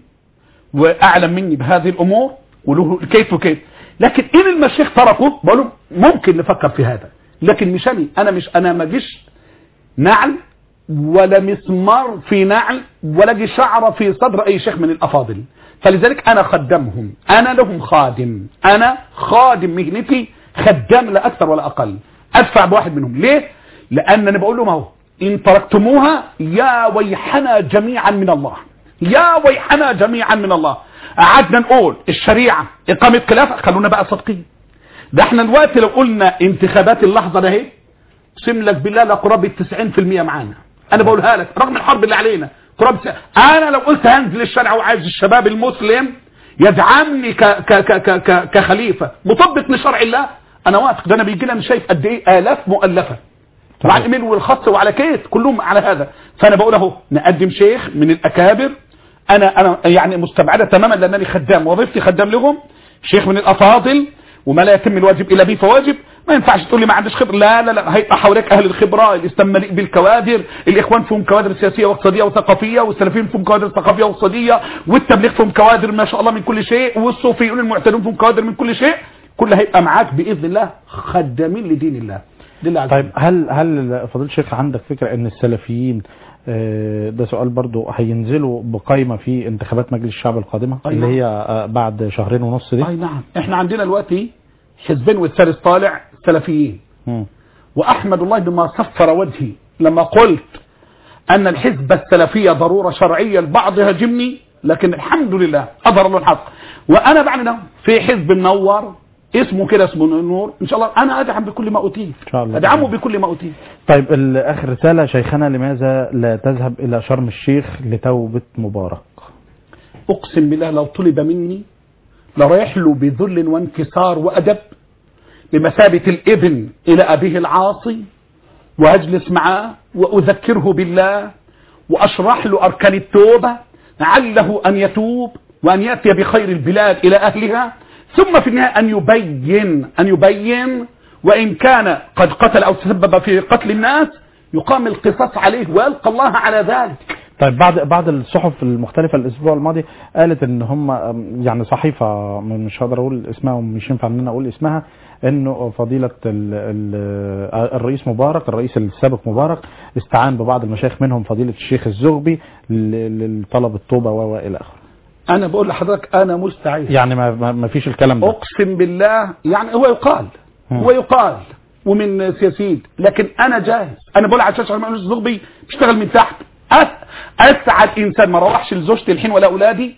واعلم مني بهذه الامور وله كيت وكيت لكن ان المشيخ تركه بقول لهم ممكن نفكر في هذا لكن مش انا انا مش انا ما جيش نعل ولا مسمار في نعل ولا جي شعره في صدر اي شيخ من الافاضل فلذلك انا خدمهم انا لهم خادم انا خادم مهنتي خدام لا اكثر ولا اقل ادفع بواحد منهم ليه لان انا بقول لهم اهو ان تركتموها يا ويحنا جميعا من الله يا ويحنا جميعا من الله قعدنا نقول الشريعه اقامه خلافه خلونا بقى صادقين ده احنا دلوقتي لو قلنا انتخابات اللحظه ده اهي اقسم لك بالله لقرابه 90% معانا انا بقولها لك رغم الحرب اللي علينا قرابه انا لو قلت هنزل الشارع وعايز الشباب المسلم يدعمني ك ك ك ك ك كخليفه مطبق لشرع الله انا واثق ده انا بيجي لنا شايف قد ايه الاف مؤلفه وعلى الايميل والخط وعلى كيت كلهم على هذا فانا بقول اهو نقدم شيخ من الاكابر انا انا يعني مستبعده تماما لانني خدام وظيفتي خدام لهم شيخ من الافاضل وما لا يتم الواجب الا به فواجب ما ينفعش تقول لي ما عندش خبره لا لا لا هيبقى حواليك اهل الخبره الاسلام مليء بالكوادر الاخوان فيهم كوادر سياسيه واقتصاديه وثقافيه والسلفيين فيهم كوادر ثقافيه واقتصاديه والتبليغ فيهم كوادر ما شاء الله من كل شيء والصوفيون المعتدون فيهم كوادر من كل شيء كل هيبقى معاك باذن الله خدامين لدين الله لله عز طيب هل هل فضيله الشيخ عندك فكره ان السلفيين آه، ده سؤال برضو هينزلوا بقائمه في انتخابات مجلس الشعب القادمه أي اللي نعم. هي آه، بعد شهرين ونص دي اي نعم احنا عندنا دلوقتي حزبين والثالث طالع سلفيين مم. واحمد الله بما صفر وجهي لما قلت ان الحزب السلفيه ضروره شرعيه البعض هاجمني لكن الحمد لله اظهر الله الحق وانا بعد في حزب منور اسمه كده اسمه نور ان شاء الله انا ادعم بكل ما اوتيت إن شاء الله. ادعمه بكل ما اوتيت طيب ال- اخر رساله شيخنا لماذا لا تذهب الى شرم الشيخ لتوبه مبارك اقسم بالله لو طلب مني لرايح له بذل وانكسار وادب بمثابه الابن الى ابيه العاصي واجلس معاه واذكره بالله واشرح له اركان التوبه لعله ان يتوب وان ياتي بخير البلاد الى اهلها ثم في النهايه ان يبين ان يبين وان كان قد قتل او تسبب في قتل الناس يقام القصاص عليه ويلقى الله على ذلك طيب بعد بعض الصحف المختلفة الأسبوع الماضي قالت إن هم أم، يعني صحيفة م- مش هقدر أقول اسمها ومش ينفع إن أنا أقول اسمها إنه فضيلة ال ال الرئيس مبارك الرئيس السابق مبارك استعان ببعض المشايخ منهم فضيلة الشيخ الزغبي ل- لطلب التوبة و و إلى آخره انا بقول لحضرتك انا مستعد يعني ما, ما ما فيش الكلام ده اقسم بالله يعني هو يقال مم. هو يقال ومن سياسيين لكن انا جاهز انا بقول على الشاشه عشان الزغبي بيشتغل من تحت أس- اسعد انسان ما روحش لزوجتي الحين ولا اولادي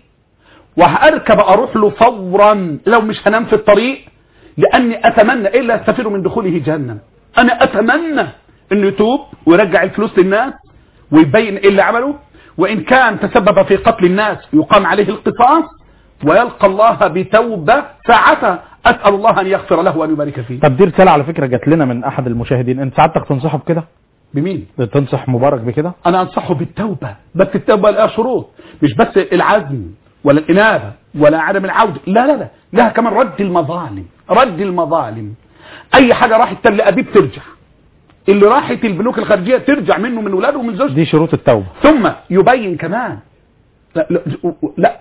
وهاركب اروح له فورا لو مش هنام في الطريق لاني اتمنى الا استفير من دخوله جهنم انا اتمنى انه يتوب ويرجع الفلوس للناس ويبين ايه اللي عمله وان كان تسبب في قتل الناس يقام عليه القصاص ويلقى الله بتوبة ساعتها أسأل الله أن يغفر له وأن يبارك فيه طب دي رسالة على فكرة جات لنا من أحد المشاهدين أنت سعادتك تنصحه بكده؟ بمين؟ تنصح مبارك بكده؟ أنا أنصحه بالتوبة بس التوبة لها شروط مش بس العزم ولا الإنابة ولا عدم العودة لا لا لا لها كمان رد المظالم رد المظالم أي حاجة راحت تل أبيب ترجع اللي راحت البنوك الخارجية ترجع منه من ولاده ومن زوجته دي شروط التوبة ثم يبين كمان لا, لا, لا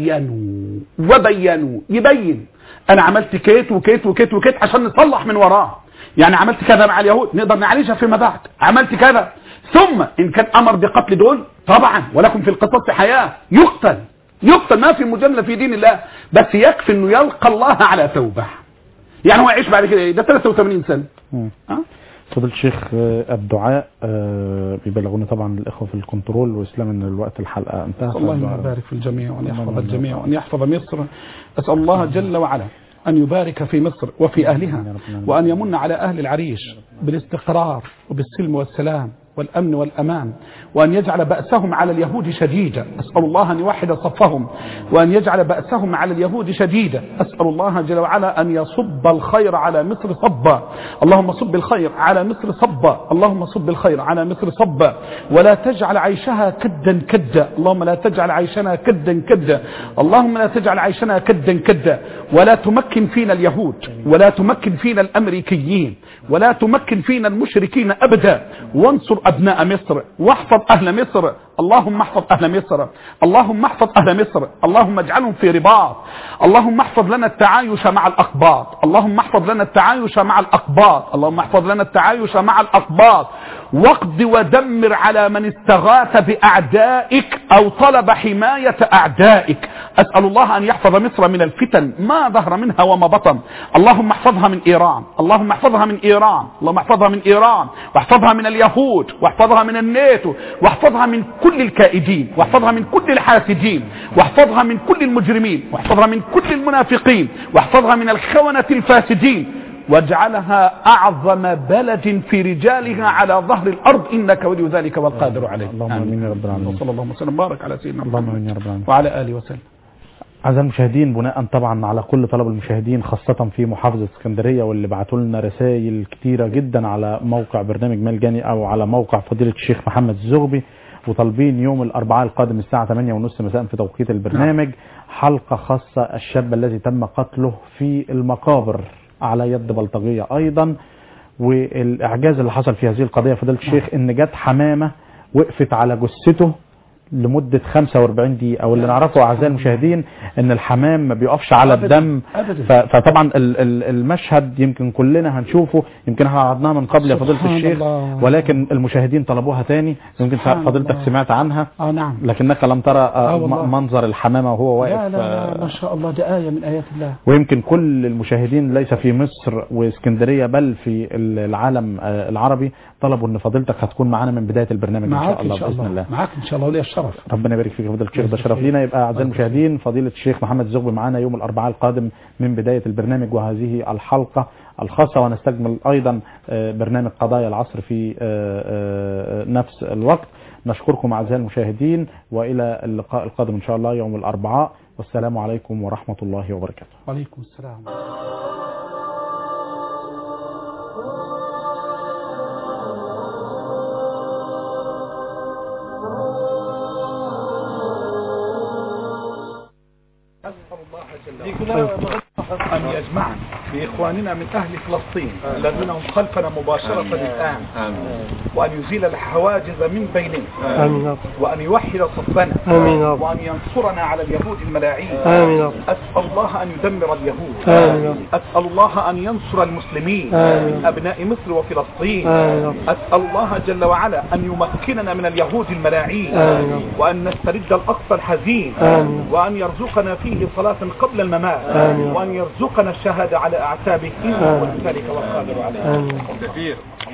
وبينوا وبينوا يبين انا عملت كيت وكيت وكيت وكيت عشان نصلح من وراه يعني عملت كذا مع اليهود نقدر نعالجها فيما بعد عملت كذا ثم ان كان امر بقتل دول طبعا ولكم في القصاص حياه يقتل يقتل ما في مجامله في دين الله بس يكفي انه يلقى الله على توبه يعني هو يعيش بعد كده ايه ده 83 سنه مم. ها فضيلة الشيخ آه، الدعاء آه، بيبلغونا طبعا الإخوة في الكنترول وإسلام إن الوقت الحلقة انتهى أسأل الله أن فالدعاء- يبارك في الجميع وأن يحفظ اللهم الجميع آمين. وأن يحفظ مصر أسأل الله جل وعلا أن يبارك في مصر وفي أهلها يا رب العالمين. وأن يمن على أهل العريش بالاستقرار وبالسلم والسلام والأمن والأمان وأن يجعل بأسهم على اليهود شديدا أسأل الله أن يوحد صفهم وأن يجعل بأسهم على اليهود شديدا أسأل الله جل وعلا أن يصب الخير على مصر صبا اللهم صب الخير على مصر صبا اللهم صب الخير على مصر صبا ولا تجعل عيشها كدا كدا اللهم لا تجعل عيشنا كدا كدا اللهم لا تجعل عيشنا كدا كدا ولا تمكن فينا اليهود ولا تمكن فينا الأمريكيين ولا تمكن فينا المشركين أبدا وانصر أبناء مصر واحفظ أهل مصر اللهم احفظ أهل مصر اللهم احفظ أهل مصر اللهم اجعلهم في رباط اللهم احفظ لنا التعايش مع الأقباط اللهم احفظ لنا التعايش مع الأقباط اللهم احفظ لنا التعايش مع الأقباط واقض ودمر على من استغاث بأعدائك أو طلب حماية أعدائك أسأل الله أن يحفظ مصر من الفتن ما ظهر منها وما بطن اللهم احفظها من إيران اللهم احفظها من إيران اللهم احفظها من إيران واحفظها من اليهود واحفظها من الناتو واحفظها من كل الكائدين واحفظها من كل الحاسدين واحفظها من كل المجرمين واحفظها من كل المنافقين واحفظها من الخونة الفاسدين واجعلها أعظم بلد في رجالها على ظهر الأرض إنك ولي ذلك والقادر عليه اللهم آمين يا رب العالمين. وصلى الله وسلم وبارك على سيدنا اللهم محمد آمين يا رب العالمين. وعلى آله وسلم أعزائي المشاهدين بناء طبعا على كل طلب المشاهدين خاصة في محافظة اسكندرية واللي بعتوا لنا رسائل كتيرة جدا على موقع برنامج ملجاني أو على موقع فضيلة الشيخ محمد الزغبي وطالبين يوم الأربعاء القادم الساعة 8 ونص مساء في توقيت البرنامج حلقة خاصة الشاب الذي تم قتله في المقابر على يد بلطجية أيضا والإعجاز اللي حصل في هذه القضية فضيلة الشيخ إن جت حمامة وقفت على جثته لمدة 45 دقيقة واللي نعرفه أعزائي المشاهدين أن الحمام ما بيقفش على أبداً، الدم أبداً. ف- فطبعا ال- ال- المشهد يمكن كلنا هنشوفه يمكن احنا عرضناها من قبل يا فضيلة سبحان الشيخ الله. ولكن المشاهدين طلبوها تاني يمكن سبحان فضيلتك الله. سمعت عنها آه نعم لكنك لم ترى آه، آه والله. م- منظر الحمامة وهو واقف لا لا لا آه، ما شاء الله ده آية من آيات الله ويمكن كل المشاهدين ليس في مصر واسكندرية بل في العالم آه، العربي طلبوا ان فضيلتك هتكون معانا من بداية البرنامج ان معاك شاء الله إن شاء بإذن الله الله معاك إن شاء الله ولي الشرف ربنا يبارك فيك يا فضيلة الشيخ ده شرف لينا يبقى اعزائي المشاهدين فضيلة الشيخ محمد الزغبي معانا يوم الاربعاء القادم من بداية البرنامج وهذه الحلقة الخاصة ونستكمل ايضا آه، برنامج قضايا العصر في آه، آه، نفس الوقت نشكركم اعزائي المشاهدين والى اللقاء القادم ان شاء الله يوم الاربعاء والسلام عليكم ورحمة الله وبركاته وعليكم السلام أن يجمعنا بإخواننا من أهل فلسطين الذين هم خلفنا مباشرة الآن وأن يزيل الحواجز من بيننا آمين يا رب وأن يوحد صفنا آمين يا رب وأن ينصرنا على اليهود الملاعين آمين يا رب أسأل الله أن يدمر اليهود آمين يا رب أسأل الله أن ينصر المسلمين آمين. من أبناء مصر وفلسطين آمين يا رب أسأل الله جل وعلا أن يمكننا من اليهود الملاعين آمين يا رب وأن نسترد الأقصى الحزين آمين. وأن يرزقنا فيه صلاة قبل الممات آمين. وأن يرزقنا الشهادة على أعتابه إنه آمين. ولذلك والقادر عليه آمين